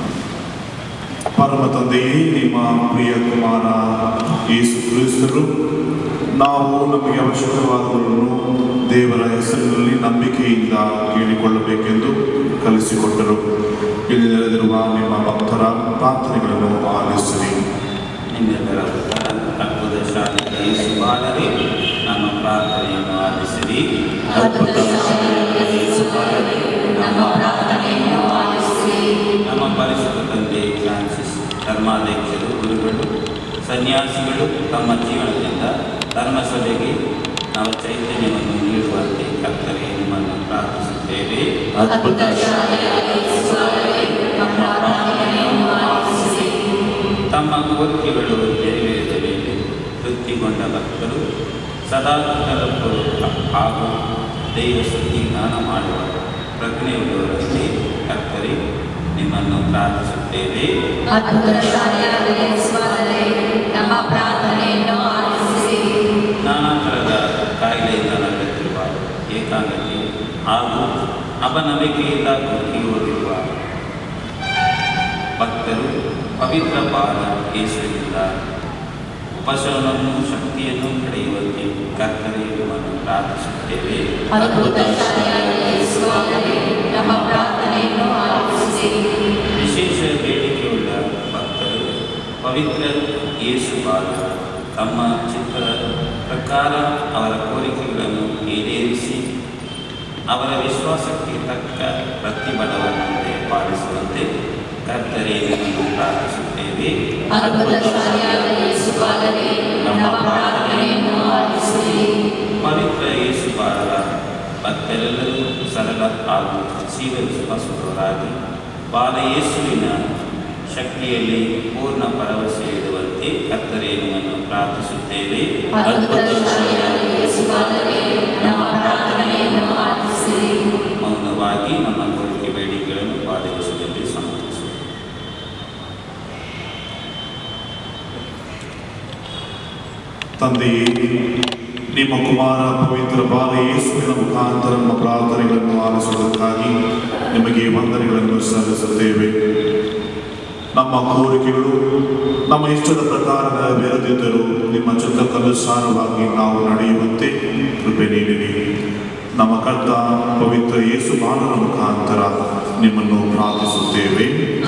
ಪರಮ ತಂದೆಯೇ ನಿಮ್ಮ ಪ್ರಿಯ ಕುಮಾರ ಯೇಸು ಕ್ರಿಸ್ತರು ನಾವು ನಮಗೆ ಅವಶ್ಯಕವಾದವನ್ನು ದೇವರ ಹೆಸರಿನಲ್ಲಿ ನಂಬಿಕೆಯಿಂದ ಕೇಳಿಕೊಳ್ಳಬೇಕೆಂದು ಕಲಿಸಿಕೊಟ್ಟರು ಇಲ್ಲಿ ನೆರೆದಿರುವ ನಿಮ್ಮ ಭಕ್ತರ ಪ್ರಾರ್ಥನೆಗಳನ್ನು ಆಲಿಸಿರಿ ನಿಮ್ಮೆಲ್ಲರ ಅದ್ಭುತ ಶಾಲೆಯ ಯೇಸು ಬಾಲರೇ ನಮ್ಮ ಪ್ರಾರ್ಥನೆಯನ್ನು ಆಲಿಸಿರಿ ಅದ್ಭುತ ಶಾಲೆಯ ಯೇಸು ಬಾಲರೇ, ನಮ್ಮ ಪ್ರಾರ್ಥನೆಯನ್ನು ಆಲಿಸಿರಿ ನಮ್ಮ ಪರಿಶುದ್ಧ ತಂದೆ ಫ್ರಾನ್ಸಿಸ್ ಧರ್ಮಾಧ್ಯಕ್ಷರು ಗುರುಗಳು ಸನ್ಯಾಸಿಗಳು ತಮ್ಮ ಜೀವನದಿಂದ ಧರ್ಮಸಭೆಗೆ ನಾವು ಚೈತನ್ಯವನ್ನು ನೀಡುವಂತೆ ಕರ್ತನೆ ನಿಮ್ಮನ್ನು ಪ್ರಾರ್ಥಿಸುತ್ತೇವೆ ಅದ್ಭುತ ಶಾಲೆಯಾದ ಯೇಸುವಾಗಲೇ ನಮ್ಮ ಪ್ರಾರ್ಥನೆಯನ್ನು ಆಲಿಸಿರಿ ತಮ್ಮ ಕೋರಿಕೆಗಳು ನೆರವೇರಿದ ಮೇಲೆ ತೃಪ್ತಿಗೊಂಡ ಭಕ್ತರು ಸದಾ ತಲುಪಲು ಹಾಗೂ ದೈವ ಸುದ್ದಿ ಜ್ಞಾನ ಮಾಡುವ ಪ್ರಜ್ಞೆಯುಳ್ಳವರಲ್ಲಿ ಕರ್ತರಿ ನಿಮ್ಮನ್ನು ಪ್ರಾರ್ಥಿಸುತ್ತೇವೆ ಅದ್ಭುತ ಶಾಲೆಯಾದ ಯೇಸುವಾಗಲೇ ನಮ್ಮ ಪ್ರಾರ್ಥನೆಯನ್ನು ಆಲಿಸಿರಿ ನಾನಾ ಥರದ ಕಾಯಿಲೆಯಿಂದ ನರಳುತ್ತಿರುವ ಏಕಾಂಗತೆ ಹಾಗೂ ಅಪನಂಬಿಕೆಯಿಂದ ಕುಗ್ಗಿ ಹೋಗಿರುವ ಭಕ್ತರು ಪವಿತ್ರ ಪಾದ ಯೇಸುವಿನಿಂದ ಉಪಶಮನವನ್ನು ಶಕ್ತಿಯನ್ನು ಪಡೆಯುವಂತೆ ಕರ್ತನೆ ನಿಮ್ಮನ್ನು ಪ್ರಾರ್ಥಿಸುತ್ತೇವೆ ಅದ್ಭುತ ಶಾಲೆಯಾದ ಯೇಸುವಾಗಲೇ ನಮ್ಮ ಪ್ರಾರ್ಥನೆಯನ್ನು ಆಲಿಸಿರಿ ವಿಶೇಷ ಬೇಡಿಕೆಯುಳ್ಳ ಭಕ್ತರು ಪವಿತ್ರ ಯೇಸು ಬಾಲ ತಮ್ಮ ಚಿತ್ರದ ಪ್ರಕಾರ ಅವರ ಕೋರಿಕೆಗಳನ್ನು ಈಡೇರಿಸಿ ಅವರ ವಿಶ್ವಾಸಕ್ಕೆ ತಕ್ಕ ಪ್ರತಿಫಲವನ್ನು ಪಾಲಿಸುವಂತೆ ಕರ್ತರೆ ನಿಮ್ಮನ್ನು ಪ್ರಾರ್ಥಿಸುತ್ತೇವೆ ಅದ್ಭುತ ಶಾಲೆಯಾದ ಯೇಸುವಾಗಲೇ ನಮ್ಮ ಪ್ರಾರ್ಥನೆಯನ್ನು ಆಲಿಸಿರಿ ಪವಿತ್ರ ಯೇಸು ಬಾಲರ ಭಕ್ತರೆಲ್ಲರೂ ಸರಳ ಹಾಗೂ ಜೀವ ವಿಶ್ವಾಸದವರಾಗಿ ಬಾಲ ಯೇಸುವಿನ ಶಕ್ತಿಯಲ್ಲಿ ಪೂರ್ಣ ಭರವಸೆ ಇಡುವಂತೆ ಕರ್ತರೆ ನಿಮ್ಮನ್ನು ಪ್ರಾರ್ಥಿಸುತ್ತೇವೆ ಅದ್ಭುತ ಶಾಲೆಯಾದ ಯೇಸುವಾಗಲೇ ನಮ್ಮ ಪ್ರಾರ್ಥನೆಯನ್ನು ಆಲಿಸಿರಿ ಮೌನವಾಗಿ ನಮ್ಮ ಕೋರಿಕೆ ಬೇಡಿಕೆಗಳನ್ನು ಪಾಲಿಸುವಲ್ಲಿ ಸಮ್ಮತಿಸುತ್ತೇವೆ ತಂದೆಯೇ ನಿಮ್ಮ ಕುಮಾರ ಪವಿತ್ರ ಬಾಲ ಯೇಸುವಿನ ಮುಖಾಂತರ ನಮ್ಮ ಪ್ರಾರ್ಥನೆಗಳನ್ನು ಆಲಿಸುವುದಕ್ಕಾಗಿ ನಿಮಗೆ ವಂದನೆಗಳನ್ನು ಸಲ್ಲಿಸುತ್ತೇವೆ ನಮ್ಮ ಕೋರಿಕೆಗಳು ನಮ್ಮ ಇಷ್ಟದ ಪ್ರಕಾರ ನೆರವೇರದಿದ್ದರೂ ನಿಮ್ಮ ಚಿತ್ತಕ್ಕನುಸಾರವಾಗಿ ನಾವು ನಡೆಯುವಂತೆ ಕೃಪೆ ನೀಡಿರಿ ನಮ್ಮ ಕರ್ತ ಪವಿತ್ರ ಯೇಸು ಬಾಲನ ಮುಖಾಂತರ ನಿಮ್ಮನ್ನು ಪ್ರಾರ್ಥಿಸುತ್ತೇವೆ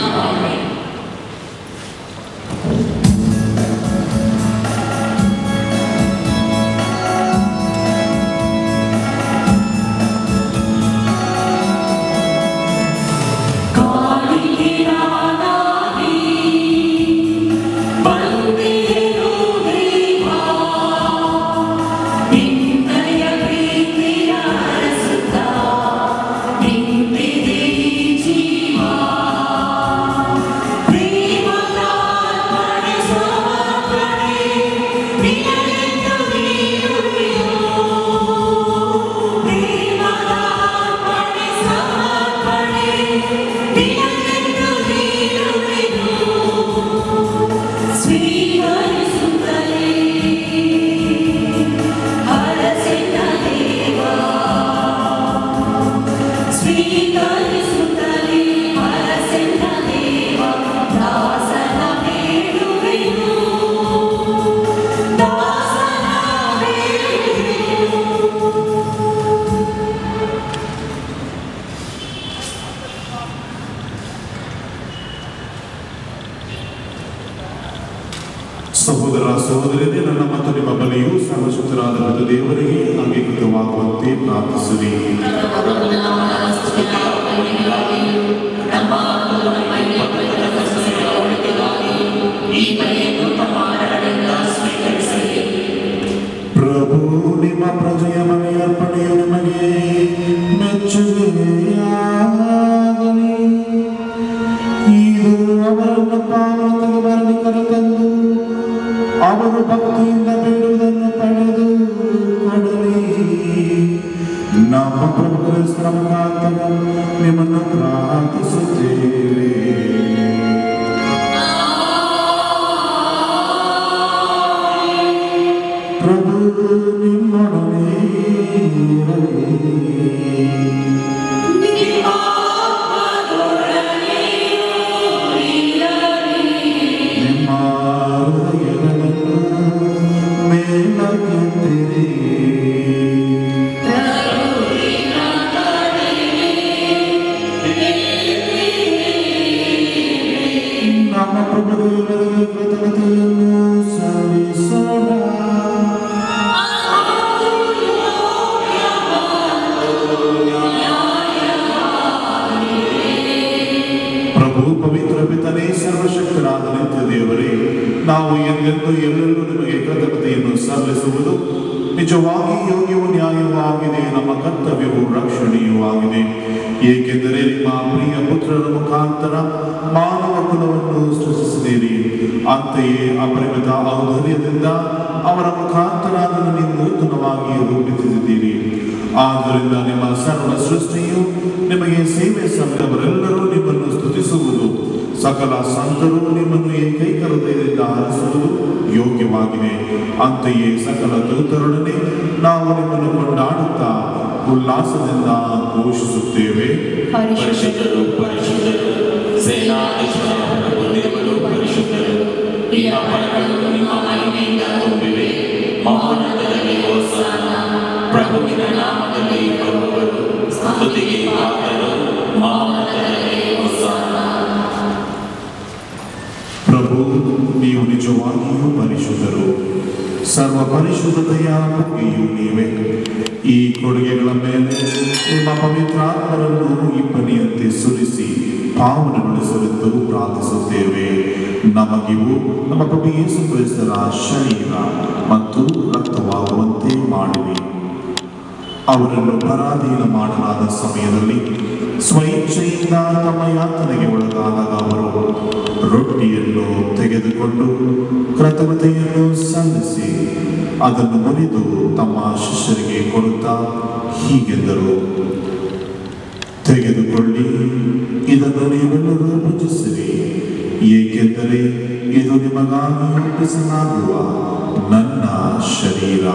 ಸಹೋದರ ಸಹೋದರರೇ ನನ್ನ ಮತ್ತು ನಿಮ್ಮ ಬಲಿಯು ಸರ್ವಶಕ್ತರಾದ ಮತ್ತು ದೇವರಿಗೆ ಅಂಗೀಕೃತವಾಗುವಂತೆ ಪ್ರಾರ್ಥಿಸಿರಿ ಪ್ರಭು ನಿಮ್ಮ ಪ್ರಜೆಯ ಮನೆ ಅರ್ಪಣೆಯು ನಿಮಗೆ ಮೆಚ್ಚುಗೆಯಾಗಲಿ ಇದು ಅವರನ್ನು ಪಾವನತೆಗೆ ಬರಲಿ ಕರೆತಂದು ಅವರು ಭಕ್ತಿಯಿಂದ ಬೇಡುವುದನ್ನು ಪಡೆದು ಕೊಡಲಿ ನಮ್ಮ ಪ್ರಭು ಕ್ರಿಸ್ತರ ಮುಖಾಂತರ ನಿಮ್ಮನ್ನು ಪ್ರಾರ್ಥಿಸುತ್ತೇವೆ ಪ್ರಭು ನಿಮ್ಮೊಡನೆ ಇರಲಿ. ನಿಮ್ಮ ಹೃದಯಗಳನ್ನು ಮೇಲಕ್ಕೆತ್ತಿರಿ. ನಮ್ಮ ಪ್ರಭು ದೇವರಿಗೆ ಕೃತಜ್ಞತೆಯನ್ನು ಸಲ್ಲಿಸೋಣ ಪ್ರಭು ಪವಿತ್ರ ಪಿತನೇ ಸರ್ವಶಕ್ತರಾದ ನಿತ್ಯ ದೇವರೇ ನಾವು ಎಂದೆಂದು ಎಲ್ಲೆಲ್ಲೂ ನಿಮಗೆ ಕೃತಜ್ಞತೆಯನ್ನು ಸಲ್ಲಿಸುವುದು ನಿಜವಾಗಿ ಯೋಗ್ಯವೂ ನ್ಯಾಯವೂ ಆಗಿದೆ ನಮ್ಮ ಕರ್ತವ್ಯವೂ ರಕ್ಷಣೆಯೂ ಆಗಿದೆ ಏಕೆಂದರೆ ನಿಮ್ಮ ಪ್ರಿಯ ಪುತ್ರರ ಮುಖಾಂತರ ಮಾನವ ಕುಲವನ್ನು ಸೃಷ್ಟಿಸಿದ್ದೀರಿ ಅಂತೆಯೇ ಅಪರಿಮಿತ ಔದಾರ್ಯದಿಂದ ಅವರ ಮುಖಾಂತರ ಅದನ್ನು ನೀವು ನೂತನವಾಗಿ ರೂಪಿಸಿದ್ದೀರಿ ಆದ್ದರಿಂದ ನಿಮ್ಮ ಸರ್ವ ಸೃಷ್ಟಿಯು ನಿಮಗೆ ಸೇವೆ ಸಲ್ಲವರೆಲ್ಲರೂ ನಿಮ್ಮನ್ನು ಸ್ತುತಿಸುವುದು ಸಕಲ ಸಂತರು ನಿಮ್ಮನ್ನು ಏಕೈಕ ಹೃದಯದಿಂದ ಹರಿಸುವುದು ಯೋಗ್ಯವಾಗಿದೆ ಅಂತೆಯೇ ಸಕಲ ದೂತರೊಡನೆ ನಾವು ನಿಮ್ಮನ್ನು ಕೊಂಡಾಡುತ್ತಾ ಉಲ್ಲಾಸದಿಂದ ಘೋಷಿಸುತ್ತೇವೆ ಪರಿಶುದ್ಧರು ಪರಿಶುದ್ಧರು ಸೇನಾಧೀಶ್ವರ ಪ್ರಭು ದೇವರು ಪರಿಶುದ್ಧರು ಈ ಅಪರಗಳು ನಿಮ್ಮ ಮಹಿಮೆಯಿಂದ ತುಂಬಿವೆ ಮಹೋನ್ನತದಲ್ಲಿ ಹೋಸಾನ ಪ್ರಭುವಿನ ನಾಮದಲ್ಲಿ ಬರುವವರು ಸ್ತುತಿಗೆ ಪಾತ್ರರು ಮಹೋನ್ನತದಲ್ಲಿ ಹೋಸಾನ ಪ್ರಭು ನೀವು ನಿಜವಾಗಿಯೂ ಪರಿಶುದ್ಧರು ಸರ್ವ ಪರಿಶುದ್ಧತೆಯ ಬಗ್ಗೆಯೂ ನೀವೇ ಈ ಕೊಡುಗೆಗಳ ಮೇಲೆ ನಿಮ್ಮ ಪವಿತ್ರಾತ್ಮರನ್ನು ಇಬ್ಬನಿಯಂತೆ ಸುರಿಸಿ ಪಾವನಗೊಳಿಸಲೆಂದು ಪ್ರಾರ್ಥಿಸುತ್ತೇವೆ ನಮಗಿವು ನಮ್ಮ ಪ್ರಭು ಯೇಸು ಕ್ರಿಸ್ತರ ಶರೀರ ಮತ್ತು ರಕ್ತವಾಗುವಂತೆ ಮಾಡಿರಿ ಅವರನ್ನು ಪರಾಧೀನ ಮಾಡಲಾದ ಸಮಯದಲ್ಲಿ ಸ್ವಇಚ್ಛೆಯಿಂದ ತಮ್ಮ ಯಾತನೆಗೆ ಒಳಗಾದಾಗ ಅವರು ರೊಟ್ಟಿಯನ್ನು ತೆಗೆದುಕೊಂಡು ಕೃತಜ್ಞತೆಯನ್ನು ಸಲ್ಲಿಸಿ ಅದನ್ನು ಮುರಿದು ತಮ್ಮ ಶಿಷ್ಯರಿಗೆ ಕೊಡುತ್ತಾ ಹೀಗೆಂದರು ತೆಗೆದುಕೊಳ್ಳಿ ಇದನ್ನು ನೀವೆಲ್ಲರೂ ಭುಜಿಸಿರಿ ಏಕೆಂದರೆ ಇದು ನಿಮಗಾಗಿ ಒಪ್ಪಿಸಲಾಗುವ ನನ್ನ ಶರೀರ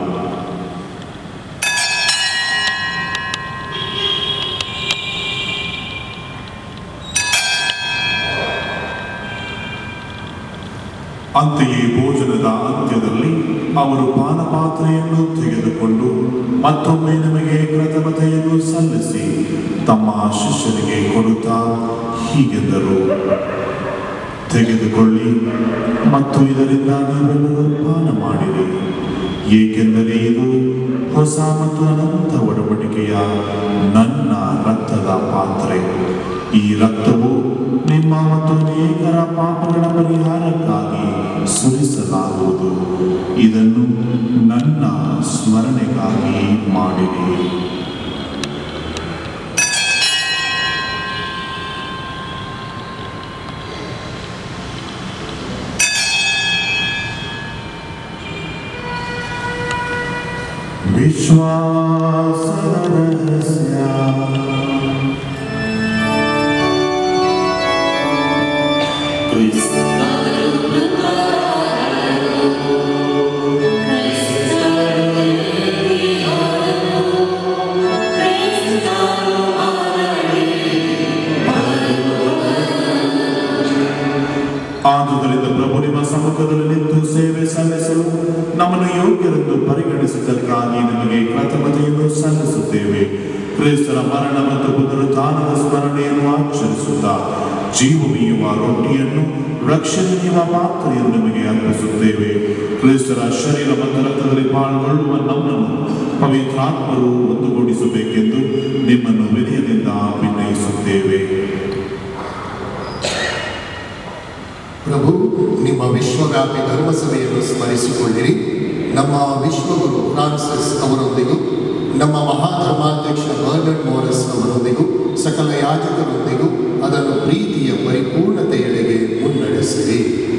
ಅಂತೆಯೇ ಭೋಜನದ ಅಂತ್ಯದಲ್ಲಿ ಅವರು ಪಾನಪಾತ್ರೆಯನ್ನು ತೆಗೆದುಕೊಂಡು ಮತ್ತೊಮ್ಮೆ ನಿಮಗೆ ಕೃತಜ್ಞತೆಯನ್ನು ಸಲ್ಲಿಸಿ ತಮ್ಮ ಶಿಷ್ಯರಿಗೆ ಕೊಡುತ್ತಾ ಹೀಗೆಂದರು ತೆಗೆದುಕೊಳ್ಳಿ ಮತ್ತು ಇದರಿಂದ ನೀವೆಲ್ಲರೂ ಪಾನ ಮಾಡಿರಿ ಏಕೆಂದರೆ ಇದು ಹೊಸ ಮತ್ತು ಅನಂತ ಒಡಂಬಡಿಕೆಯ ನನ್ನ ರಕ್ತದ ಪಾತ್ರೆ ಈ ರಕ್ತವು ನಿಮ್ಮ ಮತ್ತು ಅನೇಕರ ಪಾಪಗಳ ಪರಿಹಾರಕ್ಕಾಗಿ ಸುರಿಸಲಾಗುವುದು ಇದನ್ನು ನನ್ನ ಸ್ಮರಣೆಗಾಗಿ ಮಾಡಿರಿ ವಿಶ್ವಾಸದ ರಹಸ್ಯ ಆದುದರಿಂದ ಪ್ರಭು ನಿಮ್ಮ ಸಮ್ಮುಖದಲ್ಲಿ ನಿಂತು ಸೇವೆ ಸಲ್ಲಿಸಲು ನಮ್ಮನ್ನು ಯೋಗ್ಯರೆಂದು ಪರಿಗಣಿಸಿದ್ದಕ್ಕಾಗಿ ನಿಮಗೆ ಕೃತಜ್ಞತೆಯನ್ನು ಸಲ್ಲಿಸುತ್ತೇವೆ ಕ್ರಿಸ್ತರ ಮರಣ ಮತ್ತು ಪುನರುತ್ಥಾನದ ಸ್ಮರಣೆಯನ್ನು ಆಚರಿಸುತ್ತಾ ಜೀವವೀಯುವ ರೊಟ್ಟಿಯನ್ನು ರಕ್ಷಣೆಯುವ ಪಾತ್ರೆಯನ್ನು ನಿಮಗೆ ಅರ್ಪಿಸುತ್ತೇವೆ ಕ್ರಿಸ್ತರ ಶರೀರ ಮತ್ತು ರಕ್ತದಲ್ಲಿ ಪಾಲ್ಗೊಳ್ಳುವ ನಮ್ಮನ್ನು ಪವಿತ್ರಾತ್ಮರು ಒಂದುಗೂಡಿಸಬೇಕೆಂದು ನಿಮ್ಮನ್ನು ವಿನಯದಿಂದ ವಿನಯಿಸುತ್ತೇವೆ ಪ್ರಭು ನಿಮ್ಮ ವಿಶ್ವವ್ಯಾಪಿ ಧರ್ಮಸಭೆಯನ್ನು ಸ್ಮರಿಸಿಕೊಳ್ಳಿರಿ ನಮ್ಮ ವಿಶ್ವಗುರು ಫ್ರಾನ್ಸಿಸ್ ಅವರೊಂದಿಗೂ ನಮ್ಮ ಮಹಾಧರ್ಮಾಧ್ಯಕ್ಷ ಬರ್ನರ್ಡ್ ಮೋರಸ್ ಅವರೊಂದಿಗೂ ಸಕಲ ಯಾಜಕರೊಂದಿಗೂ ಅದನ್ನು ಪ್ರೀತಿಯ ಪರಿಪೂರ್ಣತೆಯೆಡೆಗೆ ಮುನ್ನಡೆಸಿರಿ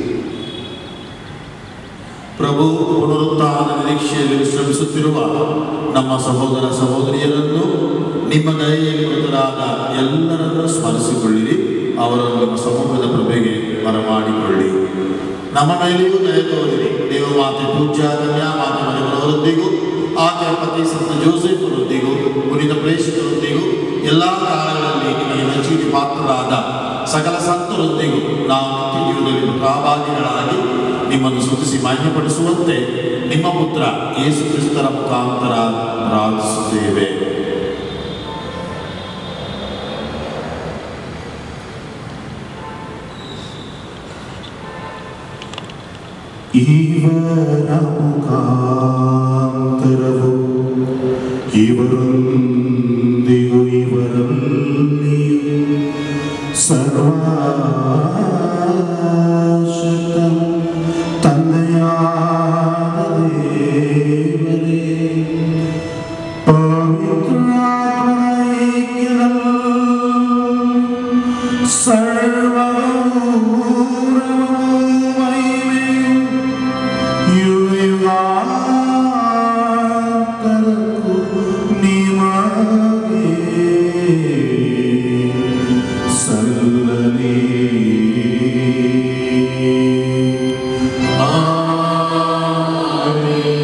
ಪ್ರಭು ಪುನರುತ್ಥಾನ ನಿರೀಕ್ಷೆಯಲ್ಲಿ ವಿಶ್ರಮಿಸುತ್ತಿರುವ ನಮ್ಮ ಸಹೋದರ ಸಹೋದರಿಯರನ್ನು ನಿಮ್ಮ ದಯೆಯಲ್ಲಿ ಮೃತರಾದ ಎಲ್ಲರನ್ನೂ ಸ್ಮರಿಸಿಕೊಳ್ಳಿರಿ ಅವರನ್ನು ನಿಮ್ಮ ಸಮ್ಮುಖದ ಪ್ರಭೆಗೆ ಬರಮಾಡಿಕೊಳ್ಳಿ ನಮ್ಮ ಮೇಲೆಯೂ ದಯ ತೋರಿರಿ ದೇವ ಮಾತೆ ಪೂಜ್ಯ ಕನ್ಯಾ ಮಾತೆ ಮನೆಯವರೊಂದಿಗೂ ಆಕೆಯ ಪತಿ ಸಂತ ಜೋಸೆಫರೊಂದಿಗೂ ಪುನೀತ ಪ್ರೇಷಕರೊಂದಿಗೂ ಎಲ್ಲ ಕಾಲಗಳಲ್ಲಿ ನಿಮಗೆ ಮೆಚ್ಚುಗೆ ಪಾತ್ರರಾದ ಸಕಲ ಸಂತರೊಂದಿಗೂ ನಾವು ನಿತ್ಯ ಜೀವನದಲ್ಲಿ ಪ್ರಾಭಾಗಿಗಳಾಗಿ ನಿಮ್ಮನ್ನು ಸ್ತುತಿಸಿ ಮಹಿಮೆಪಡಿಸುವಂತೆ ನಿಮ್ಮ ಪುತ್ರ ಯೇಸು ಕ್ರಿಸ್ತರ ಮುಖಾಂತರ ಪ್ರಾರ್ಥಿಸುತ್ತೇವೆ ಇವರ ಮುಖಾಂತರವು ಇವರೊಂದಿಗೂ ಇವರಲ್ಲಿಯೂ ಸರ್ವಶಕ್ತ ತಂದೆಯಾದ ದೇವರೇ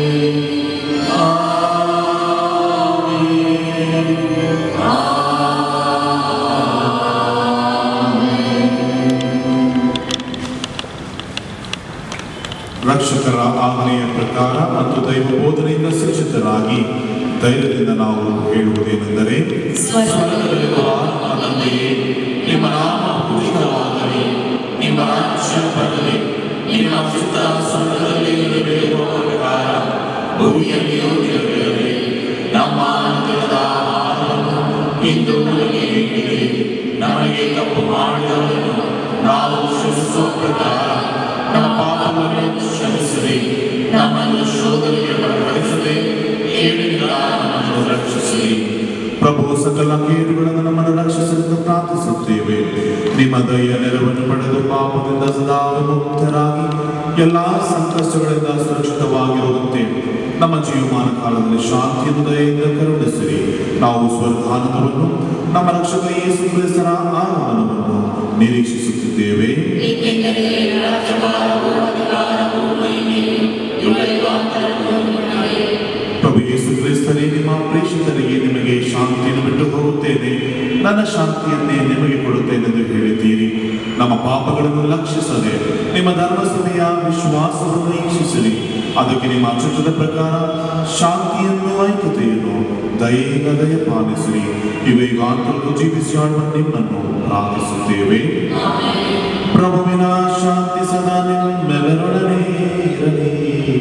ರಕ್ಷಕರ ಆಜ್ಞೆಯ ಪ್ರಕಾರ ಮತ್ತು ದೈವ ಬೋಧನೆಯಿಂದ ಶಿಕ್ಷಿತರಾಗಿ ಧೈರ್ಯದಿಂದ ನಾವು ಹೇಳುವುದೇನೆಂದರೆ ಸ್ವರ್ಗದಲ್ಲಿರುವ ನಮ್ಮ ತಂದೆಯೇ, ನಿಮ್ಮ ನಾಮ ಪೂಜಿತವಾಗಲಿ ನಿಮ್ಮ ರಾಜ್ಯ ಬರಲಿ ನಿಮ್ಮ ಚಿತ್ತ ಸ್ವರ್ಗದಲ್ಲಿ ನೆರವೇರುವ ಪ್ರಕಾರ ಭೂಮಿಯಲ್ಲಿಯೂ ನೆರವೇರಲಿ ನಮ್ಮ ಅನುದಿನದ ಆಹಾರವನ್ನು ಇಂದು ನಮಗೆ ನೀಡಿರಿ ನಮಗೆ ತಪ್ಪು ಮಾಡಿದವರನ್ನು ನಾವು ಕ್ಷಮಿಸುವ ಪ್ರಕಾರ ನಮ್ಮ ಪಾಪವನ್ನು ಕ್ಷಮಿಸಿರಿ ನಮ್ಮನ್ನು ಶೋಧನೆಗೆ ಒಳಪಡಿಸದೆ ಕೇಳಿದ ನಮ್ಮನ್ನು ರಕ್ಷಿಸಿರಿ ಪ್ರಭು ಸಕಲ ಕೇಡುಗಳನ್ನು ನಮ್ಮನ್ನು ರಕ್ಷಿಸಲೆಂದು ಪ್ರಾರ್ಥಿಸುತ್ತೇವೆ ನಿಮ್ಮ ದಯ ನೆರವನ್ನು ಪಡೆದು ಪಾಪದಿಂದ ಸದಾ ವಿಮುಕ್ತರಾಗಿ ಎಲ್ಲಾ ಸಂಕಷ್ಟಗಳಿಂದ ಸುರಕ್ಷಿತವಾಗಿರುವಂತೆ ನಮ್ಮ ಜೀವಮಾನ ಕಾಲದಲ್ಲಿ ಶಾಂತಿಯನ್ನು ದಯೆಯಿಂದ ಕರುಣಿಸಿರಿ ನಾವು ಸ್ವರ್ಗಾನಂದವನ್ನು ನಮ್ಮ ರಕ್ಷಕ ಯೇಸು ಕ್ರಿಸ್ತರ ಆಗಮನವನ್ನು ನಿರೀಕ್ಷಿಸುತ್ತಿದ್ದೇವೆ ಏಕೆಂದರೆ ರಾಜ್ಯಭಾರವು ಅಧಿಕಾರವು ಮಹಿಮೆಯು ಯುಗ ಯುಗಾಂತರಕ್ಕೂ ನಿಮ್ಮದೇ. ಪ್ರಭು ಯೇಸು ಕ್ರಿಸ್ತರೇ ನಿಮ್ಮ ಪ್ರೇಷಿತರಿಗೆ ನಿಮಗೆ ಶಾಂತಿಯನ್ನು ಬಿಟ್ಟು ಹೋಗುತ್ತೇನೆ ನನ್ನ ಶಾಂತಿಯನ್ನೇ ನಿಮಗೆ ಕೊಡುತ್ತೇನೆಂದು ಹೇಳಿದ್ದೀರಿ ನಮ್ಮ ಪಾಪಗಳನ್ನು ಲಕ್ಷಿಸದೆ ನಿಮ್ಮ ಧರ್ಮಸಭೆಯ ವಿಶ್ವಾಸವನ್ನು ಈಕ್ಷಿಸಿರಿ ಅದಕ್ಕೆ ನಿಮ್ಮ ಚಿತ್ರದ ಪ್ರಕಾರ ಶಾಂತಿಯನ್ನು ಐಕ್ಯತೆಯನ್ನು ದಯೆಯಿಂದ ದಯಪಾಲಿಸಿರಿ ಇವೆಗಾಂತರಕ್ಕೂ ಜೀವಿಸಿ ಆಡುವ ನಿಮ್ಮನ್ನು ಪ್ರಾರ್ಥಿಸುತ್ತೇವೆ ಪ್ರಭುವಿನ ಶಾಂತಿ ಸದಾ ನಿಮ್ಮೆಲ್ಲರೊಡನೆ ಇರಲಿ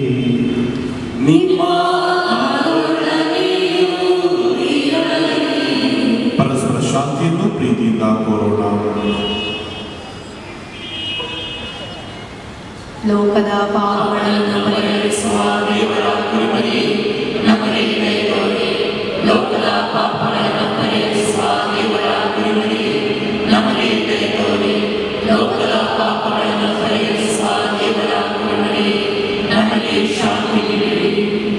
ನಿಮ್ಮ ಪರಸ್ಪರ ಶಾಂತಿಯನ್ನು ಪ್ರೀತಿಯಿಂದ ಕೋರೋಣ ಲೋಕದ ಪಾಪಗಳನ್ನು ಪರಿಹರಿಸುವ ದೇವರ ಕುರಿಮರಿ ನಮಗೆ ದಯ ತೋರಿ ಲೋಕದ ಪಾಪಗಳನ್ನು ಪರಿಹರಿಸುವ ದೇವರ ಕುರಿಮರಿ ನಮಗೆ ದಯ ತೋರಿ ಲೋಕದ ಪಾಪಗಳನ್ನು ಪರಿಹರಿಸುವ ದೇವರ ಕುರಿಮರಿ ನಮಗೆ ಶಾಂತಿ ನೀಡಿರಿ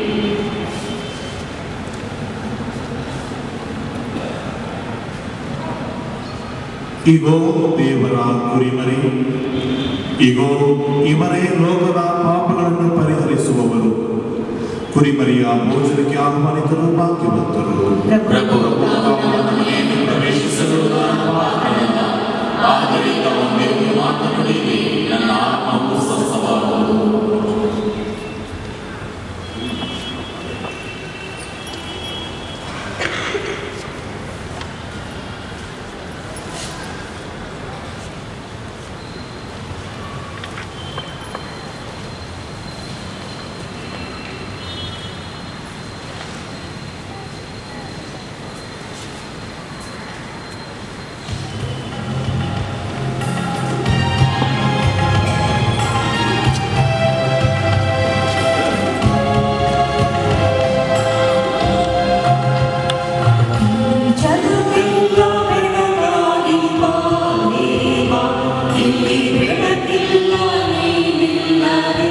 ಇಗೋ ದೇವರ ಕುರಿಮರಿ ಇಗೋ ಇವರೇ ಲೋಕದ ಪಾಪಗಳನ್ನು ಪರಿಹರಿಸುವವರು ಕುರಿಮರಿಯ ಭೋಜನಕ್ಕೆ ಆಹ್ವಾನಿತರು ಭಾಗ್ಯವಂತರು ಪ್ರಭು ತಾವು ನನ್ನ ಮನೆಯನ್ನು ಪ್ರವೇಶಿಸಲು ನಾನು ಪಾತ್ರನಲ್ಲ ಆದ್ದರಿಂದ ಒಂದೇ ಒಂದು ಮಾತು ನುಡಿಯಿರಿ ನನ್ನ ಆತ್ಮವು ಸ್ವಸ್ಥವಾಗುವುದು ಜಗವೆಲ್ಲ ಬೆಳಗಾಗಿ ಬಾದೇವ ಇಲ್ಲಿ ಬೆಳಕಿಲ್ಲ ನೀನಿಲ್ಲದೆ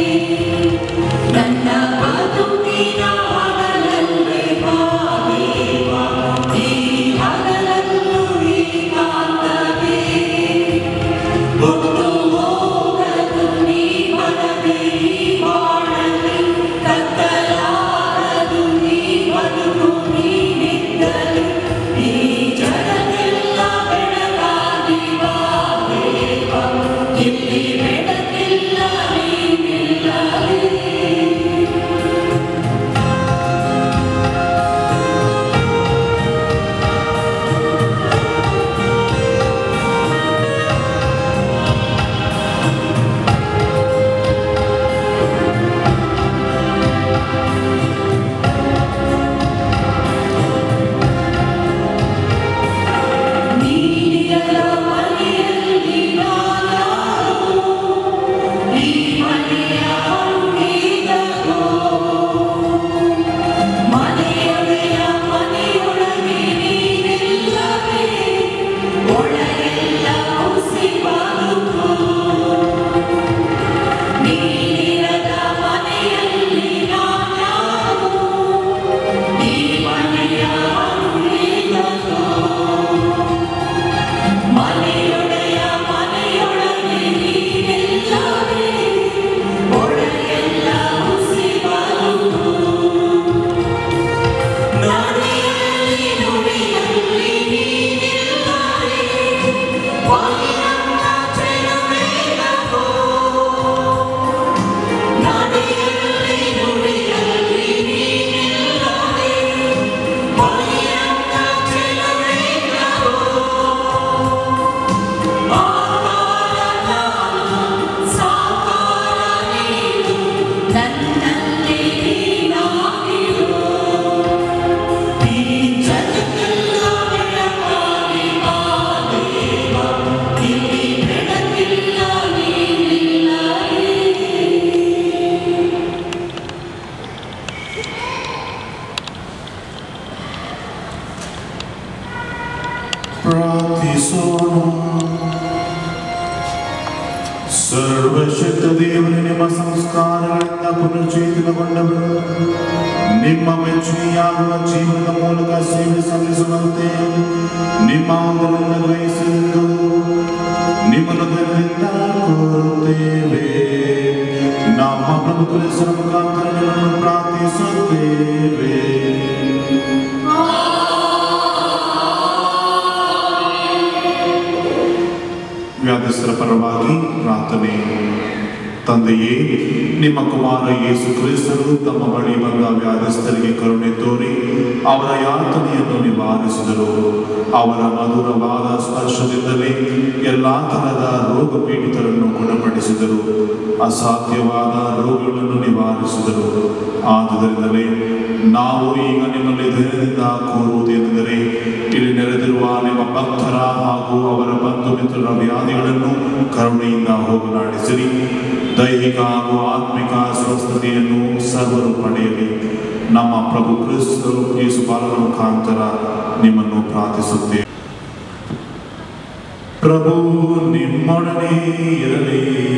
ನನ್ನ ಬದುಕಿನ ಹಗಲಲ್ಲೇ ಬಾದೇವ ಈ ಹಗಲನ್ನು ಈ ಕಾಂತವೇ ಹೊತ್ತು ಹೋಗದು ನೀ ಬರದೆ ಈ ಬಾಳಲ್ಲಿ ಕತ್ತಲಾಗದು ನೀ ಬದುಕು ನೀನಿದ್ದಲ್ಲಿ ಈ ಜಗತ್ತೆಲ್ಲ ಬೆಳಗಾಗಿ ಬಾ ದೇವ ಇಲ್ಲಿ ಬೆಳಕಿಲ್ಲ ನೀನಿಲ್ಲದೆ ಿ ಪ್ರಾರ್ಥಿಸೋಣ ಸರ್ವಶಕ್ತ ದೇವರೇ ನಿಮ್ಮ ಸಂಸ್ಕಾರಗಳಿಂದ ಪುನರ್ಚೇತನಗೊಂಡವರು ನಿಮ್ಮ ಮೆಚ್ಚುಗೆಯಾಗುವ ಜೀವನದ ಮೂಲಕ ಸೇವೆ ಸಲ್ಲಿಸುವಂತೆ ನಿಮ್ಮ ಆದರವನ್ನು ಗ್ರಹಿಸಿದ್ದು ನಿಮ್ಮನ್ನು ಗರ್ವದಿಂದ ಕೋರುತ್ತೇವೆ ನಮ್ಮ ಪ್ರಭು ಕ್ರಿಸ್ತರ ಮುಖಾಂತರ ನಿಮ್ಮನ್ನು ಪ್ರಾರ್ಥಿಸುತ್ತೇವೆ ವ್ಯಾಧಿಸ್ಥರ ಪರವಾಗಿ ಪ್ರಾರ್ಥನೆ ತಂದೆಯೇ ನಿಮ್ಮ ಕುಮಾರ ಯೇಸು ಕ್ರಿಸ್ತರು ತಮ್ಮ ಬಳಿ ಬಂದ ವ್ಯಾಧಿಸ್ಥರಿಗೆ ಕರುಣೆ ತೋರಿ ಅವರ ಯಾತನೆಯನ್ನು ನಿವಾರಿಸಿದರು ಅವರ ಮಧುರವಾದ ಸ್ಪರ್ಶದಿಂದಲೇ ಎಲ್ಲಾ ತರಹದ ರೋಗ ಪೀಡಿತರನ್ನು ಗುಣಪಡಿಸಿದರು ಅಸಾಧ್ಯವಾದ ರೋಗಗಳನ್ನು ನಿವಾರಿಸಿದರು ಆದುದರಿಂದಲೇ ನಾವು ಈಗ ನಿಮ್ಮಲ್ಲಿ ಧೈರ್ಯದಿಂದ ಕೋರುವುದೇನೆಂದರೆ ಇಲ್ಲಿ ನೆರೆದಿರುವ ನಿಮ್ಮ ಭಕ್ತರ ಹಾಗೂ ಅವರ ಬಂಧು ಮಿತ್ರರ ವ್ಯಾಧಿಗಳನ್ನು ಕರುಣೆಯಿಂದ ಹೋಗಲಾಡಿಸಿರಿ ದೈಹಿಕ ಹಾಗೂ ಆತ್ಮಿಕ ಸ್ವಸ್ಥತೆಯನ್ನು ಸರ್ವರು ಪಡೆಯಲಿ ನಮ್ಮ ಪ್ರಭು ಕ್ರಿಸ್ತರು ಯೇಸು ಬಾಲನ ಮುಖಾಂತರ ನಿಮ್ಮನ್ನು ಪ್ರಾರ್ಥಿಸುತ್ತೇವೆ ಪ್ರಭು ನಿಮ್ಮೊಡನೆ ಇರಲಿ